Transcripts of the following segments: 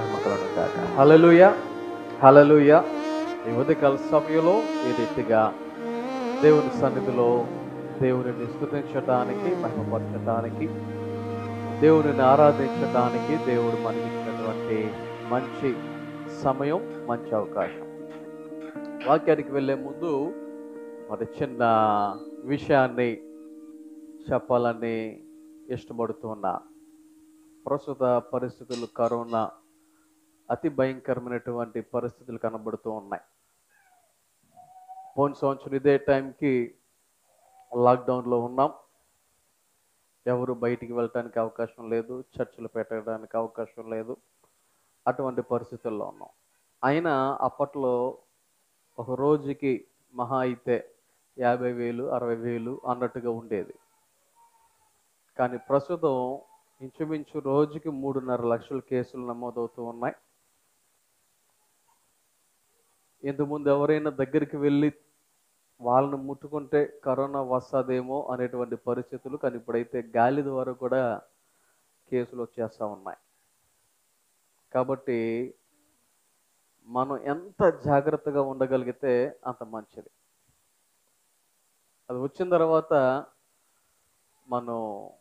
మహిమ కలను కాక హలలుయ హలలుయ ఈ ఉదయకాల సమయంలో ఈ రీతిగా దేవుని సన్నిధిలో దేవుని స్తుతించడానికి మహిమపరచడానికి దేవుని ఆరాధించడానికి దేవుడు మనకి ఇచ్చినటువంటి మంచి సమయం మంచి అవకాశం వాక్యానికి వెళ్ళే ముందు మరి చిన్న విషయాన్ని చెప్పాలని ఇష్టపడుతున్నా ప్రస్తుత పరిస్థితులు కరోనా అతి భయంకరమైనటువంటి పరిస్థితులు కనబడుతూ ఉన్నాయి పోయిన సంవత్సరం ఇదే టైంకి లాక్డౌన్లో ఉన్నాం ఎవరు బయటికి వెళ్ళటానికి అవకాశం లేదు చర్చలు పెట్టడానికి అవకాశం లేదు అటువంటి పరిస్థితుల్లో ఉన్నాం అయినా అప్పట్లో ఒక రోజుకి మహా అయితే యాభై వేలు అరవై వేలు అన్నట్టుగా ఉండేది కానీ ప్రస్తుతం ఇంచుమించు రోజుకి మూడున్నర లక్షల కేసులు నమోదవుతూ ఉన్నాయి ఇంతకుముందు ఎవరైనా దగ్గరికి వెళ్ళి వాళ్ళని ముట్టుకుంటే కరోనా వస్తుందేమో అనేటువంటి పరిస్థితులు కానీ ఇప్పుడైతే గాలి ద్వారా కూడా కేసులు వచ్చేస్తూ ఉన్నాయి కాబట్టి మనం ఎంత జాగ్రత్తగా ఉండగలిగితే అంత మంచిది అది వచ్చిన తర్వాత మనం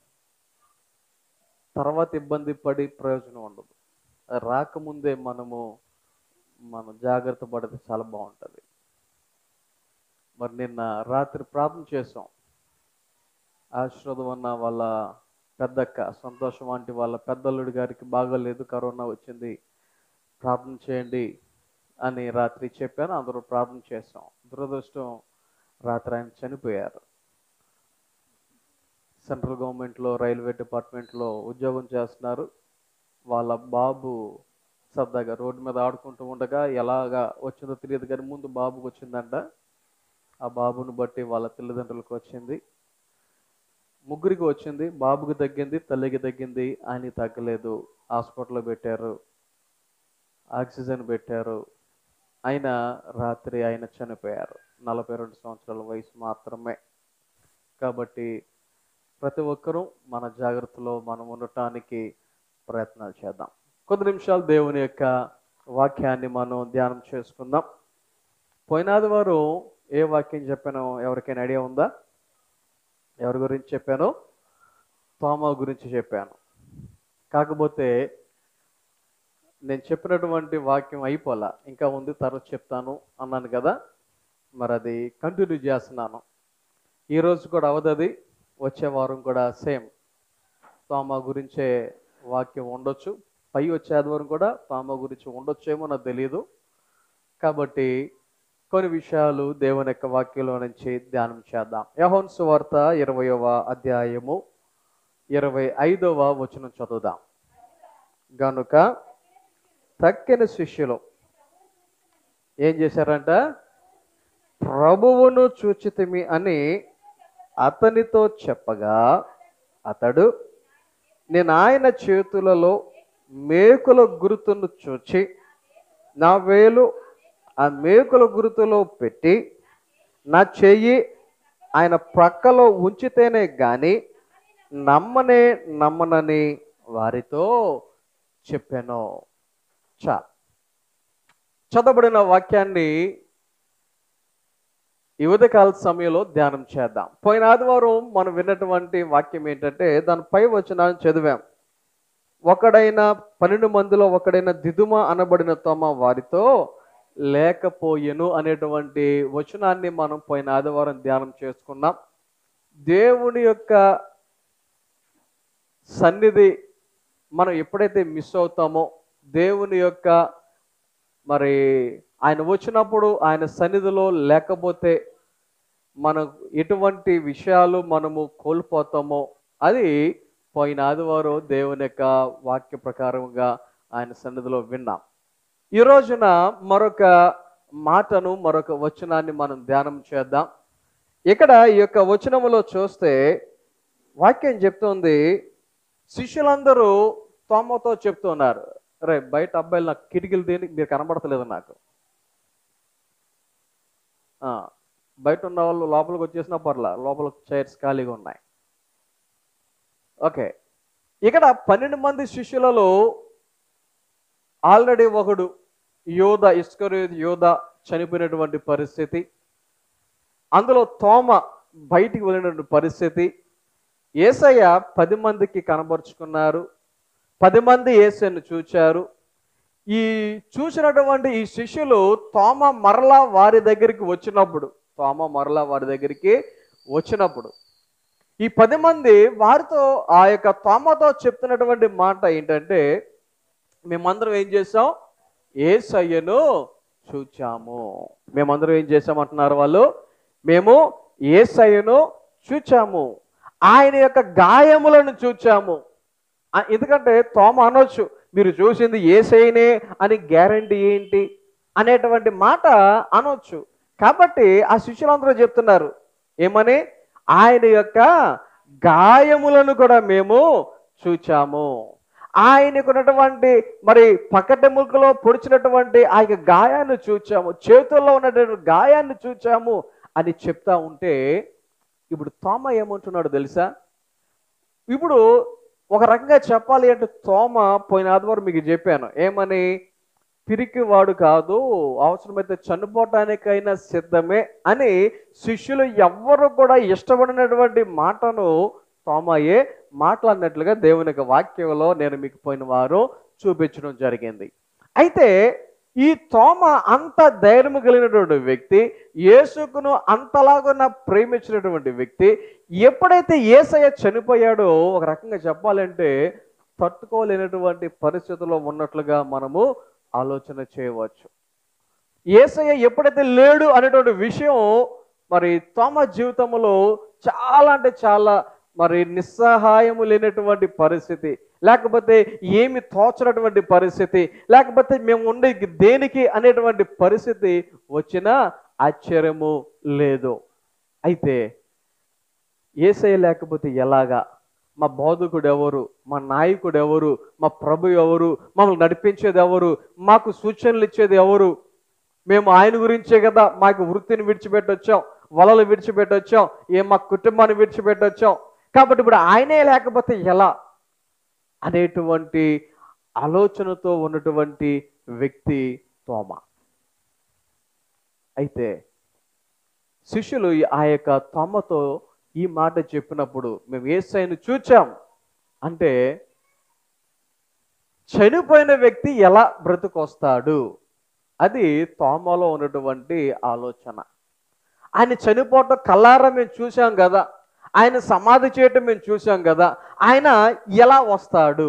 తర్వాత ఇబ్బంది పడి ప్రయోజనం ఉండదు అది రాకముందే మనము మనం జాగ్రత్త పడితే చాలా బాగుంటుంది మరి నిన్న రాత్రి ప్రార్థన చేసాం ఆశీర్వాదం అన్న వాళ్ళ పెద్దక్క సంతోషం వంటి వాళ్ళ పెద్దల్లుడి గారికి బాగోలేదు కరోనా వచ్చింది ప్రార్థన చేయండి అని రాత్రి చెప్పాను అందరూ ప్రార్థన చేసాం దురదృష్టం రాత్రి ఆయన చనిపోయారు సెంట్రల్ గవర్నమెంట్లో రైల్వే డిపార్ట్మెంట్లో ఉద్యోగం చేస్తున్నారు వాళ్ళ బాబు సరదాగా రోడ్డు మీద ఆడుకుంటూ ఉండగా ఎలాగా వచ్చిందో తెలియదు కానీ ముందు బాబుకు వచ్చిందంట ఆ బాబును బట్టి వాళ్ళ తల్లిదండ్రులకు వచ్చింది ముగ్గురికి వచ్చింది బాబుకి తగ్గింది తల్లికి తగ్గింది ఆయనకి తగ్గలేదు హాస్పిటల్లో పెట్టారు ఆక్సిజన్ పెట్టారు ఆయన రాత్రి ఆయన చనిపోయారు నలభై రెండు సంవత్సరాల వయసు మాత్రమే కాబట్టి ప్రతి ఒక్కరూ మన జాగ్రత్తలో మనం ఉండటానికి ప్రయత్నాలు చేద్దాం కొద్ది నిమిషాలు దేవుని యొక్క వాక్యాన్ని మనం ధ్యానం చేసుకుందాం పోయిన ఆదివారం ఏ వాక్యం చెప్పానో ఎవరికైనా ఐడియా ఉందా ఎవరి గురించి చెప్పానో తోమా గురించి చెప్పాను కాకపోతే నేను చెప్పినటువంటి వాక్యం అయిపోలా ఇంకా ఉంది తర్వాత చెప్తాను అన్నాను కదా మరి అది కంటిన్యూ చేస్తున్నాను ఈరోజు కూడా అవదది వచ్చే వారం కూడా సేమ్ తోమ గురించే వాక్యం ఉండొచ్చు పై వచ్చే ఆదివారం కూడా తోమ గురించి ఉండొచ్చేమో నాకు తెలియదు కాబట్టి కొన్ని విషయాలు దేవుని యొక్క వాక్యంలో నుంచి ధ్యానం చేద్దాం యహోన్ సువార్త ఇరవయవ అధ్యాయము ఇరవై ఐదవ వచనం చదువుదాం గనుక తక్కిన శిష్యులు ఏం చేశారంట ప్రభువును చూచితిమి అని అతనితో చెప్పగా అతడు నేను ఆయన చేతులలో మేకుల గుర్తును చూచి నా వేలు ఆ మేకుల గుర్తులో పెట్టి నా చెయ్యి ఆయన ప్రక్కలో ఉంచితేనే గాని నమ్మనే నమ్మనని వారితో చెప్పాను చా చదవబడిన వాక్యాన్ని ఈ ఉదయకాల సమయంలో ధ్యానం చేద్దాం పోయిన ఆదివారం మనం విన్నటువంటి వాక్యం ఏంటంటే దానిపై వచ్చిన చదివాం ఒకడైన పన్నెండు మందిలో ఒకడైన దిదుమ అనబడిన తోమ వారితో లేకపోయెను అనేటువంటి వచనాన్ని మనం పోయిన ఆదివారం ధ్యానం చేసుకున్నాం దేవుని యొక్క సన్నిధి మనం ఎప్పుడైతే మిస్ అవుతామో దేవుని యొక్క మరి ఆయన వచ్చినప్పుడు ఆయన సన్నిధిలో లేకపోతే మనం ఎటువంటి విషయాలు మనము కోల్పోతామో అది పోయిన ఆదివారం దేవుని యొక్క వాక్య ప్రకారంగా ఆయన సన్నిధిలో విన్నాం ఈ రోజున మరొక మాటను మరొక వచనాన్ని మనం ధ్యానం చేద్దాం ఇక్కడ ఈ యొక్క వచనములో చూస్తే వాక్యం చెప్తుంది శిష్యులందరూ తోమతో చెప్తున్నారు రే బయట అబ్బాయిలు నాకు కిటికీలు దేని మీరు కనబడతలేదు నాకు ఆ, బయట ఉన్న వాళ్ళు లోపలికి వచ్చేసినా పర్లా లోపల చైర్స్ ఖాళీగా ఉన్నాయి ఓకే ఇక్కడ పన్నెండు మంది శిష్యులలో ఆల్రెడీ ఒకడు యోధ ఇస్కరు యోధ చనిపోయినటువంటి పరిస్థితి అందులో తోమ బయటికి వెళ్ళినటువంటి పరిస్థితి ఏసయ్య పది మందికి కనబరుచుకున్నారు పది మంది ఏసయ్యను చూచారు ఈ చూసినటువంటి ఈ శిష్యులు తోమ మరలా వారి దగ్గరికి వచ్చినప్పుడు తోమ మరలా వారి దగ్గరికి వచ్చినప్పుడు ఈ పది మంది వారితో ఆ యొక్క తోమతో చెప్తున్నటువంటి మాట ఏంటంటే మేమందరం ఏం చేసాం ఏసయ్యను చూచాము మేమందరం ఏం చేసామంటున్నారు వాళ్ళు మేము ఏసయ్యను చూచాము ఆయన యొక్క గాయములను చూచాము ఆ, ఎందుకంటే తోమ అనొచ్చు మీరు చూసింది ఏసైనే అని గ్యారంటీ ఏంటి అనేటువంటి మాట అనొచ్చు కాబట్టి ఆ శిష్యులందరూ చెప్తున్నారు ఏమని ఆయన యొక్క గాయములను కూడా మేము చూచాము ఆయనకున్నటువంటి మరి పక్కటెముకలో పొడిచినటువంటి ఆ యొక్క గాయాన్ని చూచాము చేతుల్లో ఉన్నటువంటి గాయాన్ని చూచాము అని చెప్తా ఉంటే ఇప్పుడు తోమ ఏమంటున్నాడు తెలుసా ఇప్పుడు ఒక రకంగా చెప్పాలి అంటే తోమ పోయిన ఆదివారం మీకు చెప్పాను ఏమని పిరికివాడు కాదు అవసరమైతే చనిపోవటానికైనా సిద్ధమే అని శిష్యులు ఎవ్వరు కూడా ఇష్టపడినటువంటి మాటను తోమయే మాట్లాడినట్లుగా దేవుని యొక్క వాక్యంలో నేను మీకు పోయిన వారు చూపించడం జరిగింది అయితే ఈ తోమ అంత ధైర్యం కలిగినటువంటి వ్యక్తి యేసుకును అంతలాగా ప్రేమించినటువంటి వ్యక్తి ఎప్పుడైతే ఏసయ్య చనిపోయాడో ఒక రకంగా చెప్పాలంటే తట్టుకోలేనటువంటి పరిస్థితుల్లో ఉన్నట్లుగా మనము ఆలోచన చేయవచ్చు ఏసయ్య ఎప్పుడైతే లేడు అనేటువంటి విషయం మరి తోమ జీవితంలో చాలా అంటే చాలా మరి నిస్సహాయము లేనటువంటి పరిస్థితి లేకపోతే ఏమి తోచనటువంటి పరిస్థితి లేకపోతే మేము ఉండే దేనికి అనేటువంటి పరిస్థితి వచ్చినా ఆశ్చర్యము లేదు అయితే ఏసై లేకపోతే ఎలాగా మా బోధకుడు ఎవరు మా నాయకుడు ఎవరు మా ప్రభు ఎవరు మమ్మల్ని నడిపించేది ఎవరు మాకు సూచనలు ఇచ్చేది ఎవరు మేము ఆయన గురించే కదా మాకు వృత్తిని విడిచిపెట్టొచ్చాం వలలు విడిచిపెట్టొచ్చాం ఏ మా కుటుంబాన్ని విడిచిపెట్టొచ్చాం కాబట్టి ఇప్పుడు ఆయనే లేకపోతే ఎలా అనేటువంటి ఆలోచనతో ఉన్నటువంటి వ్యక్తి తోమ అయితే శిష్యులు ఈ- ఆ యొక్క తోమతో ఈ మాట చెప్పినప్పుడు మేము ఏసైను చూచాం అంటే చనిపోయిన వ్యక్తి ఎలా బ్రతుకొస్తాడు అది తోమలో ఉన్నటువంటి ఆలోచన ఆయన చనిపోవటం కల్లారా మేము చూసాం కదా ఆయన సమాధి చేయటం మేము చూసాం కదా ఆయన ఎలా వస్తాడు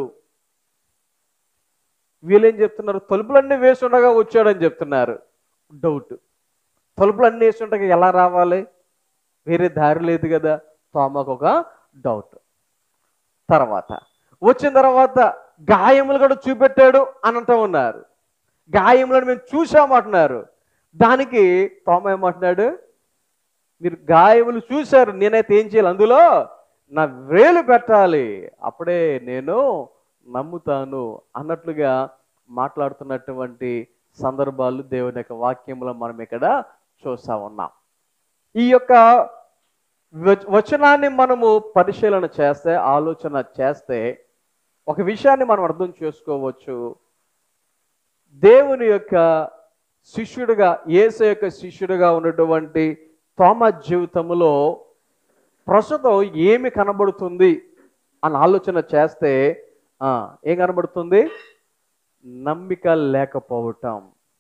వీళ్ళేం చెప్తున్నారు తలుపులన్నీ వేసి ఉండగా వచ్చాడని చెప్తున్నారు డౌట్ తలుపులన్నీ వేసి ఉండగా ఎలా రావాలి వేరే దారి లేదు కదా తోమకు ఒక డౌట్ తర్వాత వచ్చిన తర్వాత గాయములు కూడా చూపెట్టాడు అని అంటూ ఉన్నారు గాయములను మేము చూసామంటున్నారు దానికి తోమ ఏమంటున్నాడు మీరు గాయములు చూశారు నేనైతే ఏం చేయాలి అందులో నా వేలు పెట్టాలి అప్పుడే నేను నమ్ముతాను అన్నట్లుగా మాట్లాడుతున్నటువంటి సందర్భాలు దేవుని యొక్క వాక్యంలో మనం ఇక్కడ చూస్తా ఉన్నాం ఈ యొక్క వచ- వచనాన్ని మనము పరిశీలన చేస్తే ఆలోచన చేస్తే ఒక విషయాన్ని మనం అర్థం చేసుకోవచ్చు దేవుని యొక్క శిష్యుడిగా యేసు యొక్క శిష్యుడిగా ఉన్నటువంటి తోమ జీవితంలో ప్రస్తుతం ఏమి కనబడుతుంది అని ఆలోచన చేస్తే ఆ, ఏం కనబడుతుంది నమ్మిక లేకపోవటం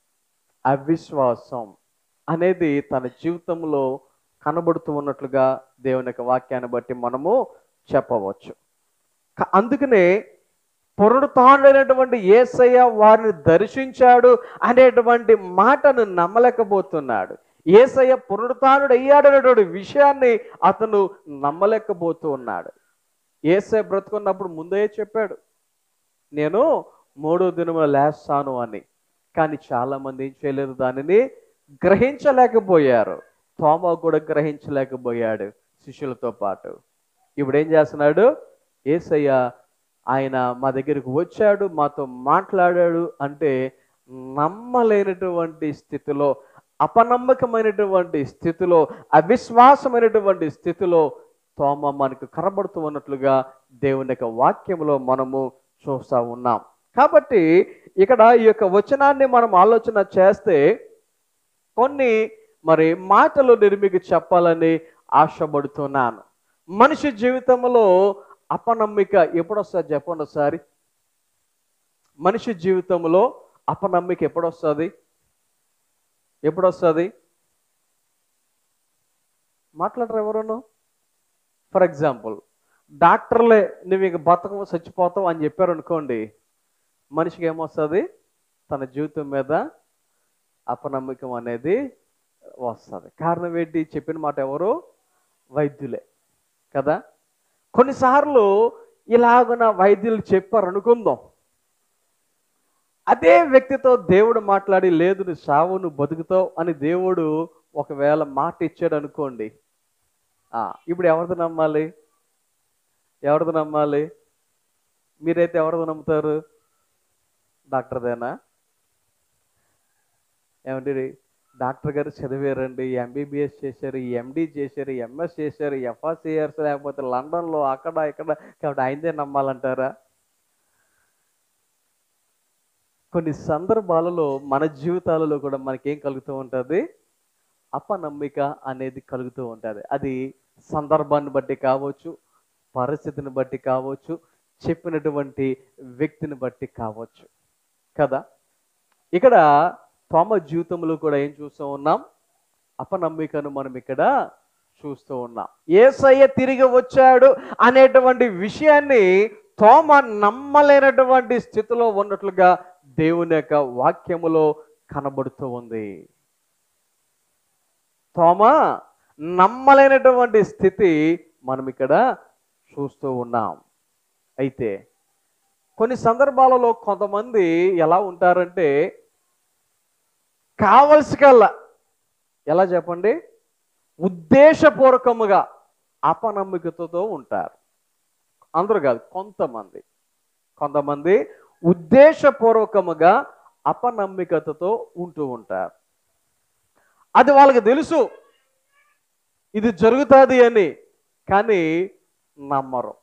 అవిశ్వాసం అనేది తన జీవితంలో కనబడుతూ ఉన్నట్లుగా దేవుని యొక్క వాక్యాన్ని బట్టి మనము చెప్పవచ్చు క- అందుకనే పునరుతాడైనటువంటి ఏసయ్య వారిని దర్శించాడు అనేటువంటి మాటను నమ్మలేకపోతున్నాడు ఏసయ్య పునరుతానుడు అయ్యాడు అనేటువంటి విషయాన్ని అతను నమ్మలేకపోతూ ఉన్నాడు ఏసయ్య బ్రతుకున్నప్పుడు ముందే చెప్పాడు నేను మూడో దినమున లేస్తాను అని కానీ చాలా మంది ఏం చేయలేదు దానిని గ్రహించలేకపోయారు తోమ కూడా గ్రహించలేకపోయాడు శిష్యులతో పాటు ఇప్పుడు ఏం చేస్తున్నాడు ఏసయ్య ఆయన మా దగ్గరికి వచ్చాడు మాతో మాట్లాడాడు అంటే నమ్మలేనటువంటి స్థితిలో అపనమ్మకమైనటువంటి స్థితిలో అవిశ్వాసమైనటువంటి స్థితిలో తోమ మనకు కనబడుతూ ఉన్నట్లుగా దేవుని యొక్క వాక్యంలో మనము చూస్తూ ఉన్నాం కాబట్టి ఇక్కడ ఈ యొక్క వచనాన్ని మనం ఆలోచన చేస్తే కొన్ని మరి మాటలు నేను మీకు చెప్పాలని ఆశపడుతున్నాను మనిషి జీవితంలో అపనమ్మిక ఎప్పుడు వస్తుంది చెప్పండి ఒకసారి మనిషి జీవితంలో అపనమ్మిక ఎప్పుడు వస్తుంది ఎప్పుడు వస్తుంది మాట్లాడరు ఎవరును ఫర్ ఎగ్జాంపుల్ డాక్టర్లే నువ్వు ఇక బతకం చచ్చిపోతావు అని చెప్పారు అనుకోండి మనిషికి ఏమొస్తుంది తన జీవితం మీద అపనమ్మకం అనేది వస్తుంది కారణం ఏంటి చెప్పిన మాట ఎవరు వైద్యులే కదా కొన్నిసార్లు ఇలాగున వైద్యులు చెప్పారు అనుకుందాం అదే వ్యక్తితో దేవుడు మాట్లాడి లేదు నువ్వు సావు నువ్వు బతుకుతావు అని దేవుడు ఒకవేళ మాట ఇచ్చాడు అనుకోండి ఆ, ఇప్పుడు ఎవరిది నమ్మాలి ఎవరిది నమ్మాలి మీరైతే ఎవరిది నమ్ముతారు డాక్టర్దేనా ఏమంటే డాక్టర్ గారు చదివారండి ఎంబీబీఎస్ చేశారు ఎండి చేశారు ఎంఎస్ చేశారు ఎఫ్ఆర్సిఆర్స్ లేకపోతే లండన్లో అక్కడ ఇక్కడ కాబట్టి ఆయనదే నమ్మాలంటారా కొన్ని సందర్భాలలో మన జీవితాలలో కూడా మనకేం కలుగుతూ ఉంటుంది అపనమ్మిక అనేది కలుగుతూ ఉంటుంది అది సందర్భాన్ని బట్టి కావచ్చు పరిస్థితిని బట్టి కావచ్చు చెప్పినటువంటి వ్యక్తిని బట్టి కావచ్చు కదా ఇక్కడ తోమ జీవితంలో కూడా ఏం చూస్తూ ఉన్నాం అపనమ్మికను మనం ఇక్కడ చూస్తూ ఉన్నాం ఏసయ్య తిరిగి వచ్చాడు అనేటువంటి విషయాన్ని తోమ నమ్మలేనటువంటి స్థితిలో ఉన్నట్లుగా దేవుని యొక్క వాక్యములో కనబడుతూ ఉంది తోమ నమ్మలేనటువంటి స్థితి మనం ఇక్కడ చూస్తూ ఉన్నాం అయితే కొన్ని సందర్భాలలో కొంతమంది ఎలా ఉంటారంటే కావలసికల్లా ఎలా చెప్పండి ఉద్దేశపూర్వకముగా అపనమ్మికతతో ఉంటారు అందరూ కాదు కొంతమంది కొంతమంది ఉద్దేశపూర్వకముగా అపనమ్మికతతో ఉంటూ ఉంటారు అది వాళ్ళకి తెలుసు ఇది జరుగుతుంది అని కానీ నమ్మరు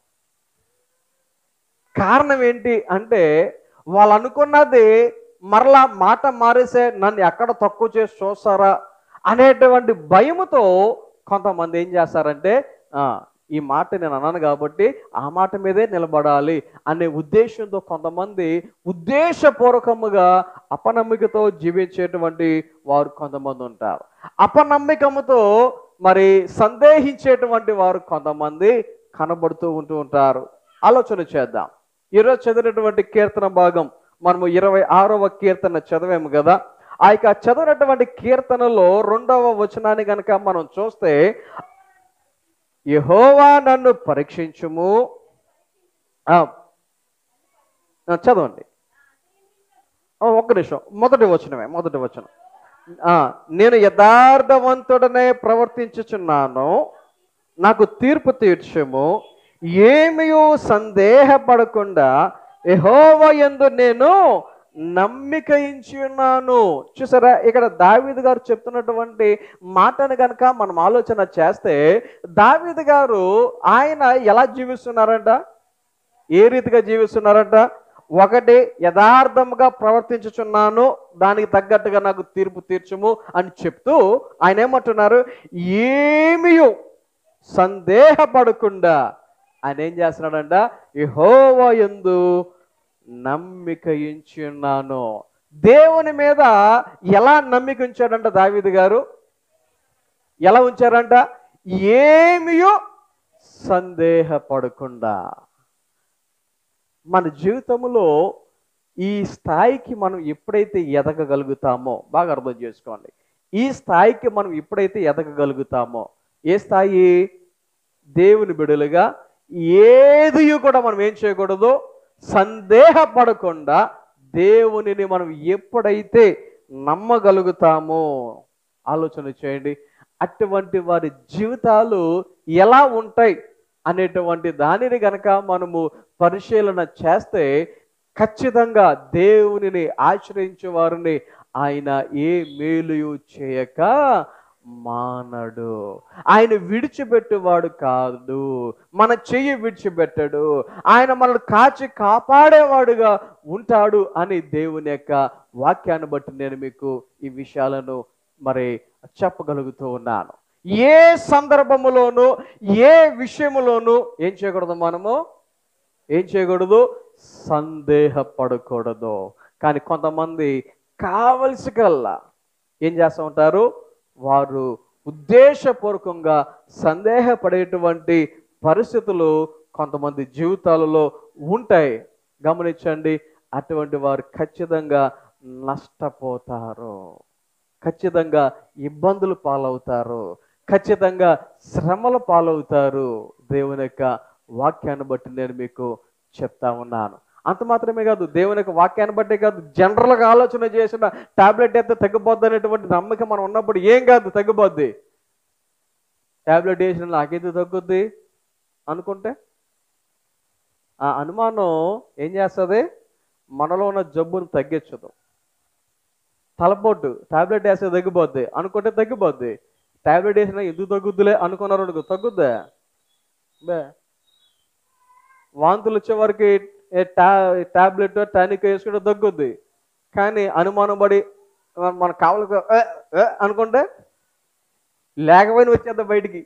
కారణం ఏంటి అంటే వాళ్ళు అనుకున్నది మరలా మాట మారేసే నన్ను ఎక్కడ తక్కువ చేసి చూస్తారా అనేటువంటి భయముతో కొంతమంది ఏం చేస్తారంటే "ఆ, ఈ మాట నేను అన్నాను కాబట్టి ఆ మాట మీదే నిలబడాలి అనే ఉద్దేశంతో కొంతమంది ఉద్దేశపూర్వకముగా అపనమ్మికతో జీవించేటువంటి వారు కొంతమంది ఉంటారు అపనమ్మికముతో మరి సందేహించేటువంటి వారు కొంతమంది కనబడుతూ ఉంటూ ఉంటారు ఆలోచన చేద్దాం ఈరోజు చదివినటువంటి కీర్తన భాగం మనము ఇరవై ఆరవ కీర్తన చదివాము కదా ఆ యొక్క చదివినటువంటి కీర్తనలో రెండవ వచనాన్ని గనక మనం చూస్తే యహోవా నన్ను పరీక్షించుము ఆ, ఆ, చదవండి ఆ, ఒక్క నిమిషం మొదటి వచనమే మొదటి వచనం ఆ, నేను యథార్థవంతుడనే ప్రవర్తించుచున్నాను నాకు తీర్పు తీర్చము ఏమియో సందేహపడకుండా యెహోవ యందు నేను నమ్మిక ఇచ్చి ఉన్నాను చూసారా ఇక్కడ దావీదు గారు చెప్తున్నటువంటి మాటను కనుక మనం ఆలోచన చేస్తే దావీదు గారు ఆయన ఎలా జీవిస్తున్నారంట ఏ రీతిగా జీవిస్తున్నారంట ఒకటి యథార్థముగా ప్రవర్తించుచున్నాను దానికి తగ్గట్టుగా నాకు తీర్పు తీర్చుము అని చెప్తూ ఆయన ఏమంటున్నారు ఏమియు సందేహపడకుండా ఆయన ఏం చేస్తున్నాడంట యెహోవా యందు నమ్మిక ఉంచి ఉన్నాను దేవుని మీద ఎలా నమ్మిక ఉంచాడంట దావీదు గారు ఎలా ఉంచారంట ఏమియో సందేహపడకుండా మన జీవితంలో ఈ స్థాయికి మనం ఎప్పుడైతే ఎదగగలుగుతామో బాగా అర్థం చేసుకోండి ఈ స్థాయికి మనం ఎప్పుడైతే ఎదగగలుగుతామో ఏ స్థాయి దేవుని బిడులుగా ఏది కూడా మనం ఏం చేయకూడదు సందేహపడకుండా దేవునిని మనం ఎప్పుడైతే నమ్మగలుగుతామో ఆలోచన చేయండి అటువంటి వారి జీవితాలు ఎలా ఉంటాయి అనేటువంటి దానిని గనక మనము పరిశీలన చేస్తే ఖచ్చితంగా దేవునిని ఆశ్రయించే వారిని ఆయన ఏ మేలు చేయక మానడు ఆయన విడిచిపెట్టేవాడు కాదు మన చెయ్యి విడిచిపెట్టడు ఆయన మనల్ని కాచి కాపాడేవాడుగా ఉంటాడు అని దేవుని యొక్క వాక్యాన్ని బట్టి నేను మీకు ఈ విషయాలను మరి చెప్పగలుగుతూ ఉన్నాను ఏ సందర్భములోనూ ఏ విషయములోనూ ఏం చేయకూడదు మనము ఏం చేయకూడదు సందేహపడకూడదు కానీ కొంతమంది కావలసి కల్లా ఏం చేస్తూ ఉంటారు వారు ఉద్దేశపూర్వకంగా సందేహపడేటువంటి పరిస్థితులు కొంతమంది జీవితాలలో ఉంటాయి గమనించండి అటువంటి వారు ఖచ్చితంగా నష్టపోతారు ఖచ్చితంగా ఇబ్బందులు పాలవుతారు ఖచ్చితంగా శ్రమల పాలవుతారు దేవుని యొక్క వాక్యాన్ని బట్టి నేను మీకు చెప్తా ఉన్నాను అంత మాత్రమే కాదు దేవుని యొక్క వాక్యాన్ని బట్టే కాదు జనరల్గా ఆలోచన చేసిన టాబ్లెట్ అయితే తగ్గిపోద్ది అనేటువంటి నమ్మకం మనం ఉన్నప్పుడు ఏం కాదు తగ్గిపోద్ది టాబ్లెట్ వేసిన నాకైతే తగ్గుద్ది అనుకుంటే ఆ అనుమానం ఏం చేస్తుంది మనలో ఉన్న జబ్బును తగ్గించదు తలపోటు టాబ్లెట్ వేస్తే తగ్గిపోద్ది అనుకుంటే తగ్గిపోద్ది టాబ్లెట్ వేసినా ఎందుకు తగ్గుద్దులే అనుకున్నారు అనుకో తగ్గుద్దా బే వాంతులు వచ్చే వరకు టా టాబ్లెట్ టానిక్ వేసుకుంటే తగ్గుద్ది కానీ అనుమానం పడి మన- మనకు కావాలి "ఏ, ఏ" అనుకుంటే లేకపోయినా వచ్చేద్దాం బయటికి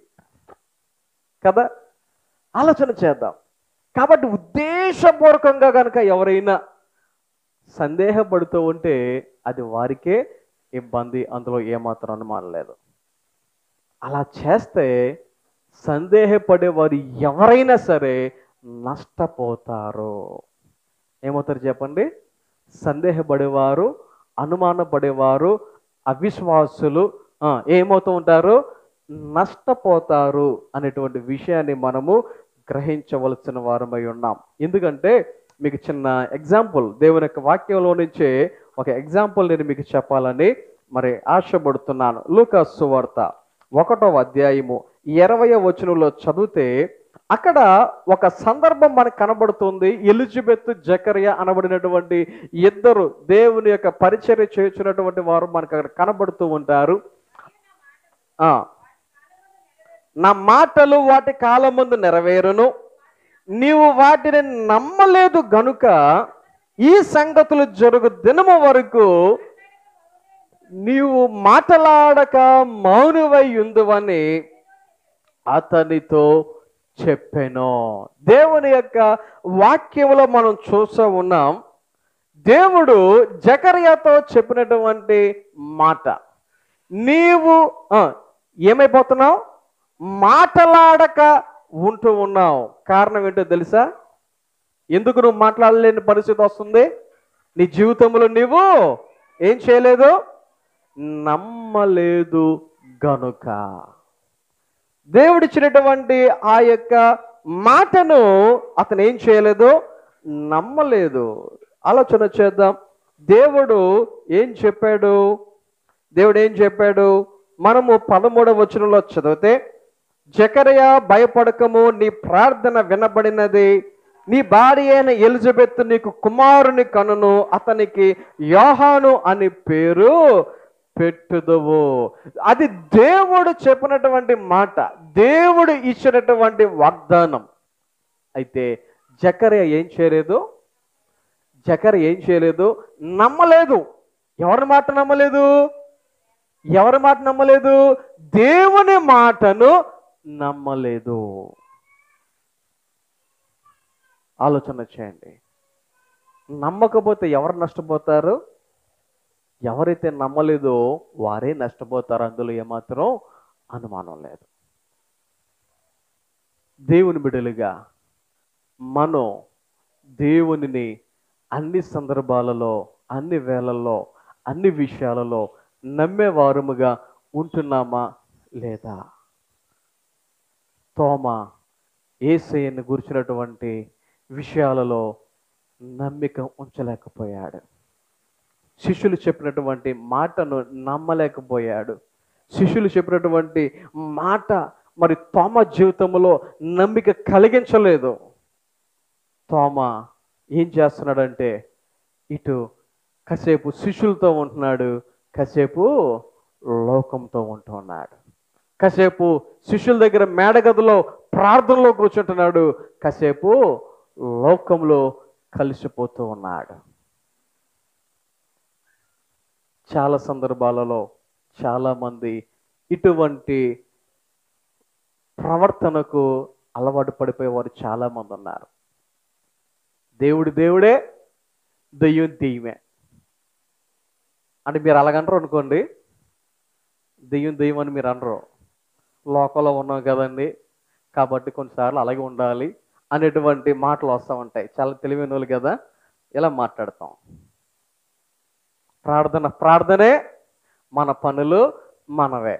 కదా ఆలోచన చేద్దాం కాబట్టి ఉద్దేశపూర్వకంగా కనుక ఎవరైనా సందేహపడుతూ ఉంటే అది వారికే ఇబ్బంది అందులో ఏమాత్రం అనుమానం లేదు అలా చేస్తే సందేహపడే వారు ఎవరైనా సరే నష్టపోతారు ఏమవుతారు చెప్పండి సందేహపడేవారు అనుమానపడేవారు అవిశ్వాసులు ఆ, ఏమవుతూ ఉంటారు నష్టపోతారు అనేటువంటి విషయాన్ని మనము గ్రహించవలసిన వారమై ఉన్నాం ఎందుకంటే మీకు చిన్న ఎగ్జాంపుల్ దేవుని యొక్క వాక్యంలో నుంచే ఒక ఎగ్జాంపుల్ నేను మీకు చెప్పాలని మరి ఆశపడుతున్నాను లూకాస్ సువార్త ఒకటో అధ్యాయము ఇరవై వచనంలో చదివితే అక్కడ ఒక సందర్భం మనకు కనబడుతుంది ఎలిజబెత్ జకరియా అనబడినటువంటి ఇద్దరు దేవుని యొక్క పరిచర్య చేస్తున్నటువంటి వారు మనకు అక్కడ కనబడుతూ ఉంటారు ఆ, నా మాటలు వాటి కాలం ముందు నెరవేరును నీవు వాటిని నమ్మలేదు గనుక ఈ సంగతులు జరుగు దినము వరకు నీవు మాటలాడక మౌనువై ఉందువని అతనితో చెప్పాను దేవుని యొక్క వాక్యంలో మనం చూస్తూ ఉన్నాం దేవుడు జకర్యాతో చెప్పినటువంటి మాట నీవు ఆ, ఏమైపోతున్నావు మాటలాడక ఉంటూ ఉన్నావు కారణం ఏంటో తెలుసా ఎందుకు నువ్వు మాట్లాడలేని పరిస్థితి వస్తుంది నీ జీవితంలో నీవు ఏం చేయలేదు నమ్మలేదు గనుక దేవుడిచ్చినటువంటి ఆ యొక్క మాటను అతను ఏం చేయలేదు నమ్మలేదు ఆలోచన చేద్దాం దేవుడు ఏం చెప్పాడు దేవుడు ఏం చెప్పాడు మనము పదమూడవ వచనంలో చదివితే జకరయ భయపడకము నీ ప్రార్థన వినబడినది నీ భార్య అయిన ఎలిజబెత్ నీకు కుమారుని కనును అతనికి యోహాను అని పేరు పెట్టుదువు అది దేవుడు చెప్పినటువంటి మాట దేవుడు ఇచ్చినటువంటి వాగ్దానం అయితే జకరయ ఏం చేయలేదు జకర ఏం చేయలేదు నమ్మలేదు ఎవరి మాట నమ్మలేదు ఎవరి మాట నమ్మలేదు దేవుని మాటను నమ్మలేదు ఆలోచన చేయండి నమ్మకపోతే ఎవరు నష్టపోతారు ఎవరైతే నమ్మలేదో వారే నష్టపోతారు అందులో ఏమాత్రం అనుమానం లేదు దేవుని బిడ్డలుగా మనం దేవునిని అన్ని సందర్భాలలో అన్ని వేళల్లో అన్ని విషయాలలో నమ్మేవారముగా ఉంటున్నామా లేదా తోమ ఏసయ్యను గురించినటువంటి విషయాలలో నమ్మిక ఉంచలేకపోయాడు శిష్యులు చెప్పినటువంటి మాటను నమ్మలేకపోయాడు శిష్యులు చెప్పినటువంటి మాట మరి తోమ జీవితంలో నమ్మిక కలిగించలేదు తోమ ఏం చేస్తున్నాడంటే ఇటు కాసేపు శిష్యులతో ఉంటున్నాడు కాసేపు లోకంతో ఉంటూ ఉన్నాడు కాసేపు శిష్యుల దగ్గర మేడగదిలో ప్రార్థనలో కూర్చుంటున్నాడు కాసేపు లోకంలో కలిసిపోతూ ఉన్నాడు చాలా సందర్భాలలో చాలామంది ఇటువంటి ప్రవర్తనకు అలవాటు పడిపోయేవారు చాలామంది ఉన్నారు దేవుడు దేవుడే దెయ్యం దెయ్యమే అంటే మీరు అలాగంటారు అనుకోండి దెయ్యం దెయ్యం అని మీరు అనరు లోకంలో ఉన్నాం కదండి కాబట్టి కొన్నిసార్లు అలాగే ఉండాలి అనేటువంటి మాటలు వస్తూ ఉంటాయి చాలా తెలివైన వాళ్ళు కదా ఇలా మాట్లాడతాం ప్రార్థన ప్రార్థనే మన పనులు మనవే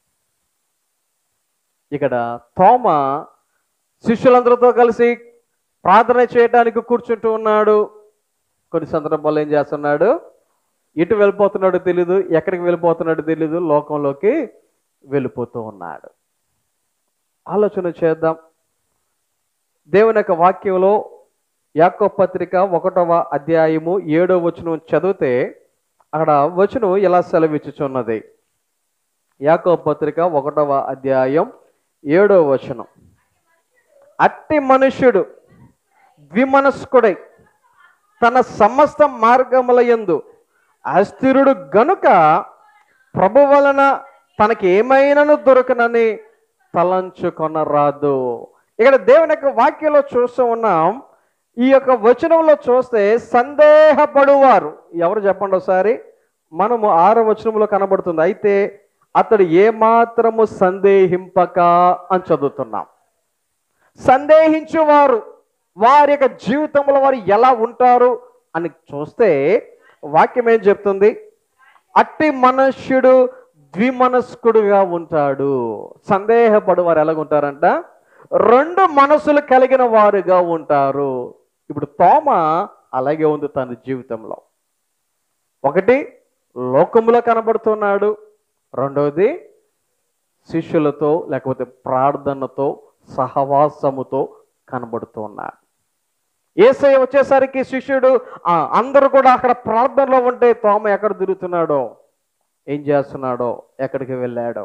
ఇక్కడ తోమ శిష్యులందరితో కలిసి ప్రార్థన చేయడానికి కూర్చుంటూ ఉన్నాడు కొన్ని సందర్భాల్లో ఏం చేస్తున్నాడు ఇటు వెళ్ళిపోతున్నాడో తెలీదు ఎక్కడికి వెళ్ళిపోతున్నాడో తెలీదు లోకంలోకి వెళ్ళిపోతూ ఉన్నాడు ఆలోచన చేద్దాం దేవుని యొక్క వాక్యంలో యాకో పత్రిక ఒకటవ అధ్యాయము ఏడో వచనం చదివితే అక్కడ వచనం ఇలా సెలవిచ్చుచున్నది యాకో పత్రిక ఒకటవ అధ్యాయం ఏడో వచనం అట్టి మనుష్యుడు ద్విమనస్కుడై తన సమస్త మార్గముల యందు అస్థిరుడు గనుక ప్రభు వలన తనకి ఏమైనాను దొరకనని తలంచుకొనరాదు ఇక్కడ దేవుని యొక్క వాక్యంలో చూస్తూ ఉన్నాం ఈ యొక్క వచనంలో చూస్తే సందేహపడువారు ఎవరు చెప్పండి ఒకసారి మనము ఆరో వచనంలో కనబడుతుంది అయితే అతడు ఏమాత్రము సందేహింపక అని చదువుతున్నాం సందేహించువారు వారి యొక్క జీవితంలో వారు ఎలా ఉంటారు అని చూస్తే వాక్యం ఏం చెప్తుంది అట్టి మనుష్యుడు ద్విమనస్కుడుగా ఉంటాడు సందేహపడు వారు ఎలాగుంటారంట రెండు మనసులు కలిగిన వారుగా ఉంటారు ఇప్పుడు తోమ అలాగే ఉంది తన జీవితంలో ఒకటి లోకములో కనబడుతున్నాడు రెండవది శిష్యులతో లేకపోతే ప్రార్థనతో సహవాసముతో కనబడుతున్నాడు ఏసై వచ్చేసరికి శిష్యుడు ఆ, అందరూ కూడా అక్కడ ప్రార్థనలో ఉంటే తోమ ఎక్కడ తిరుగుతున్నాడో ఏం చేస్తున్నాడో ఎక్కడికి వెళ్ళాడో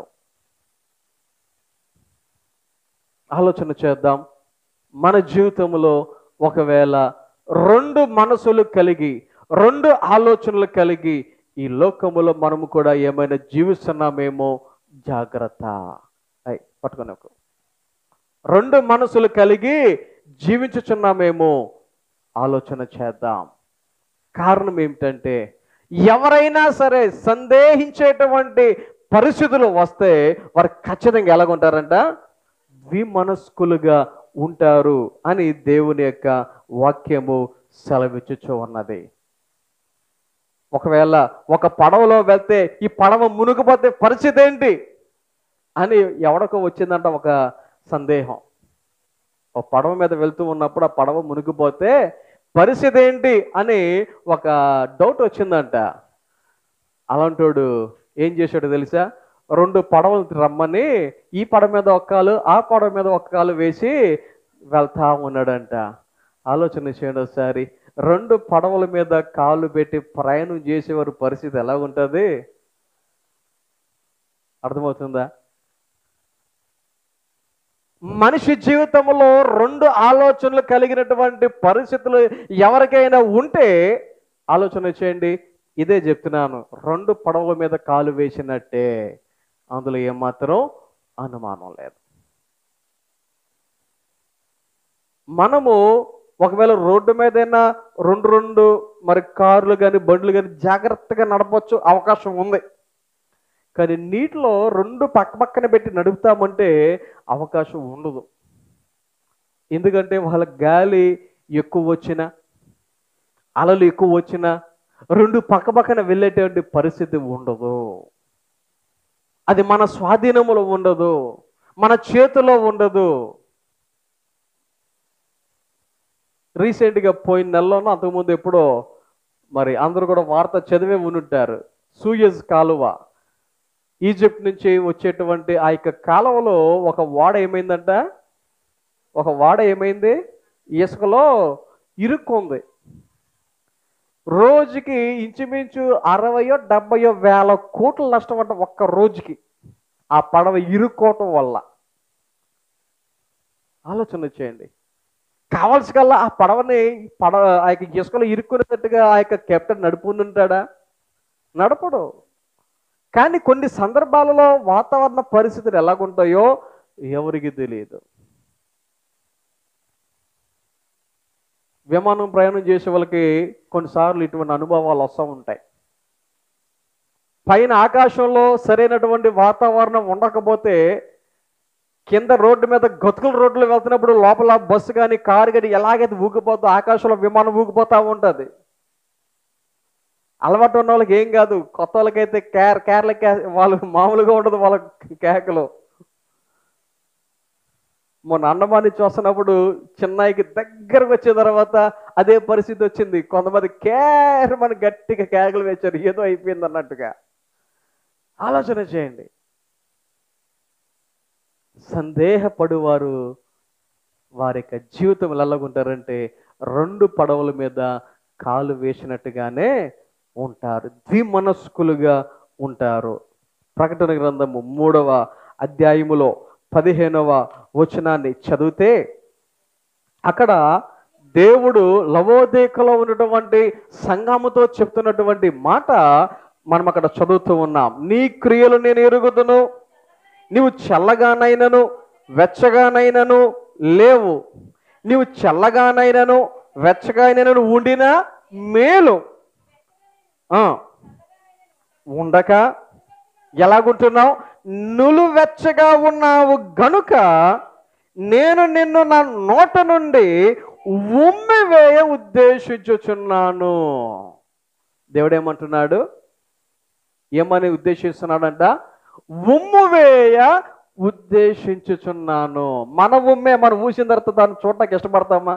ఆలోచన చేద్దాం మన జీవితంలో ఒకవేళ రెండు మనసులు కలిగి రెండు ఆలోచనలు కలిగి ఈ లోకములో మనము కూడా ఏమైనా జీవిస్తున్నామేమో జాగ్రత్త అయ్ పట్టుకొని ఒక రెండు మనసులు కలిగి జీవించుచున్నామేమో ఆలోచన చేద్దాం కారణం ఏమిటంటే ఎవరైనా సరే సందేహించేటువంటి పరిస్థితులు వస్తే వారు ఖచ్చితంగా ఎలాగుంటారంట ద్విమనస్కులుగా ఉంటారు అని దేవుని యొక్క వాక్యము సెలవిచ్చుచూ ఉన్నది ఒకవేళ ఒక పడవలో వెళ్తే ఈ పడవ మునిగిపోతే పరిస్థితి ఏంటి అని ఎవడికో వచ్చిందంట ఒక సందేహం ఒక పడవ మీద వెళ్తూ ఉన్నప్పుడు ఆ పడవ మునిగిపోతే పరిస్థితి ఏంటి అని ఒక డౌట్ వచ్చిందంట అలాంటోడు ఏం చేశాడు తెలుసా రెండు పడవలు రమ్మని ఈ పడవ మీద ఒక కాలు ఆ పడవ మీద ఒక కాలు వేసి వెళ్తా ఉన్నాడంట ఆలోచన చేయండి ఒకసారి రెండు పడవల మీద కాళ్ళు పెట్టి ప్రయాణం చేసేవారి పరిస్థితి ఎలా ఉంటుంది అర్థమవుతుందా మనిషి జీవితంలో రెండు ఆలోచనలు కలిగినటువంటి పరిస్థితులు ఎవరికైనా ఉంటే ఆలోచన చేయండి ఇదే చెప్తున్నాను రెండు పడవల మీద కాలు వేసినట్టే అందులో ఏమాత్రం అనుమానం లేదు మనము ఒకవేళ రోడ్డు మీదైనా రెండు రెండు మరి కార్లు కానీ బండ్లు కానీ జాగ్రత్తగా నడపచ్చు అవకాశం ఉంది కానీ నీటిలో రెండు పక్క పక్కన పెట్టి నడుపుతామంటే అవకాశం ఉండదు ఎందుకంటే వాళ్ళ గాలి ఎక్కువ వచ్చినా అలలు ఎక్కువ వచ్చినా రెండు పక్క పక్కన వెళ్ళేటువంటి పరిస్థితి ఉండదు అది మన స్వాధీనములో ఉండదు మన చేతిలో ఉండదు రీసెంట్గా పోయిన నెలలోనో అంతకుముందు ఎప్పుడో మరి అందరూ కూడా వార్త చదివే ఉనుంటారు సూయజ్ కాలువ ఈజిప్ట్ నుంచి వచ్చేటువంటి ఆ యొక్క కాలువలో ఒక వాడ ఏమైందంట ఒక వాడ ఏమైంది ఇసుకలో ఇరుక్కుంది రోజుకి ఇంచుమించు అరవయో డెబ్బయో వేల కోట్ల నష్టం అంట ఒక్క రోజుకి ఆ పడవ ఇరుక్కోవటం వల్ల ఆలోచన చేయండి కావాల్సి కల్లా ఆ పడవని పడవ ఆ యొక్క ఇసుకలో ఇరుక్కునేటట్టుగా ఆ యొక్క కెప్టెన్ నడుపుకుంటుంటాడా నడపడు కానీ కొన్ని సందర్భాలలో వాతావరణ పరిస్థితులు ఎలాగుంటాయో ఎవరికి తెలియదు విమానం ప్రయాణం చేసే వాళ్ళకి కొన్నిసార్లు ఇటువంటి అనుభవాలు వస్తూ ఉంటాయి పైన ఆకాశంలో సరైనటువంటి వాతావరణం ఉండకపోతే కింద రోడ్డు మీద గతుకుల రోడ్లు వెళ్తున్నప్పుడు లోపల బస్సు కానీ కారు కానీ ఎలాగైతే ఊగిపోతుందో ఆకాశంలో విమానం ఊగిపోతూ ఉంటుంది అలవాటు ఉన్న వాళ్ళకి ఏం కాదు కొత్త వాళ్ళకైతే కేర్ కేరళ కే వాళ్ళు మామూలుగా ఉండదు వాళ్ళ కేకలు మొన్న అండమాన్ని చూస్తున్నప్పుడు చెన్నైకి దగ్గరకు వచ్చిన తర్వాత అదే పరిస్థితి వచ్చింది కొంతమంది కేరమని గట్టిగా కేకలు వేశారు ఏదో అయిపోయింది అన్నట్టుగా ఆలోచన చేయండి సందేహపడువారు వారి యొక్క జీవితం ఎలాగుంటారంటే రెండు పడవల మీద కాలు వేసినట్టుగానే ఉంటారు ద్విమనస్కులుగా ఉంటారు ప్రకటన గ్రంథము మూడవ అధ్యాయములో పదిహేనవ వచనాన్ని చదివితే అక్కడ దేవుడు లవోదేకలో ఉన్నటువంటి సంఘముతో చెప్తున్నటువంటి మాట మనం అక్కడ చదువుతూ ఉన్నాం నీ క్రియలు నేను ఎరుగుదును నీవు చల్లగానైనను వెచ్చగానైనను లేవు నీవు చల్లగానైనను వెచ్చగానైనను ఉండిన మేలు ఆ, ఉండక ఎలాగుంటున్నావు నులువెచ్చగా ఉన్నావు గనుక నేను నిన్ను నా నోట నుండి ఉమ్మివేయ ఉద్దేశించుచున్నాను దేవుడేమంటున్నాడు ఏమని ఉద్దేశిస్తున్నాడంట ఉమ్ము వేయ ఉద్దేశించుచున్నాను మన ఉమ్మే మనం ఊసిన తర్వాత దాన్ని చూడటానికి ఇష్టపడతామా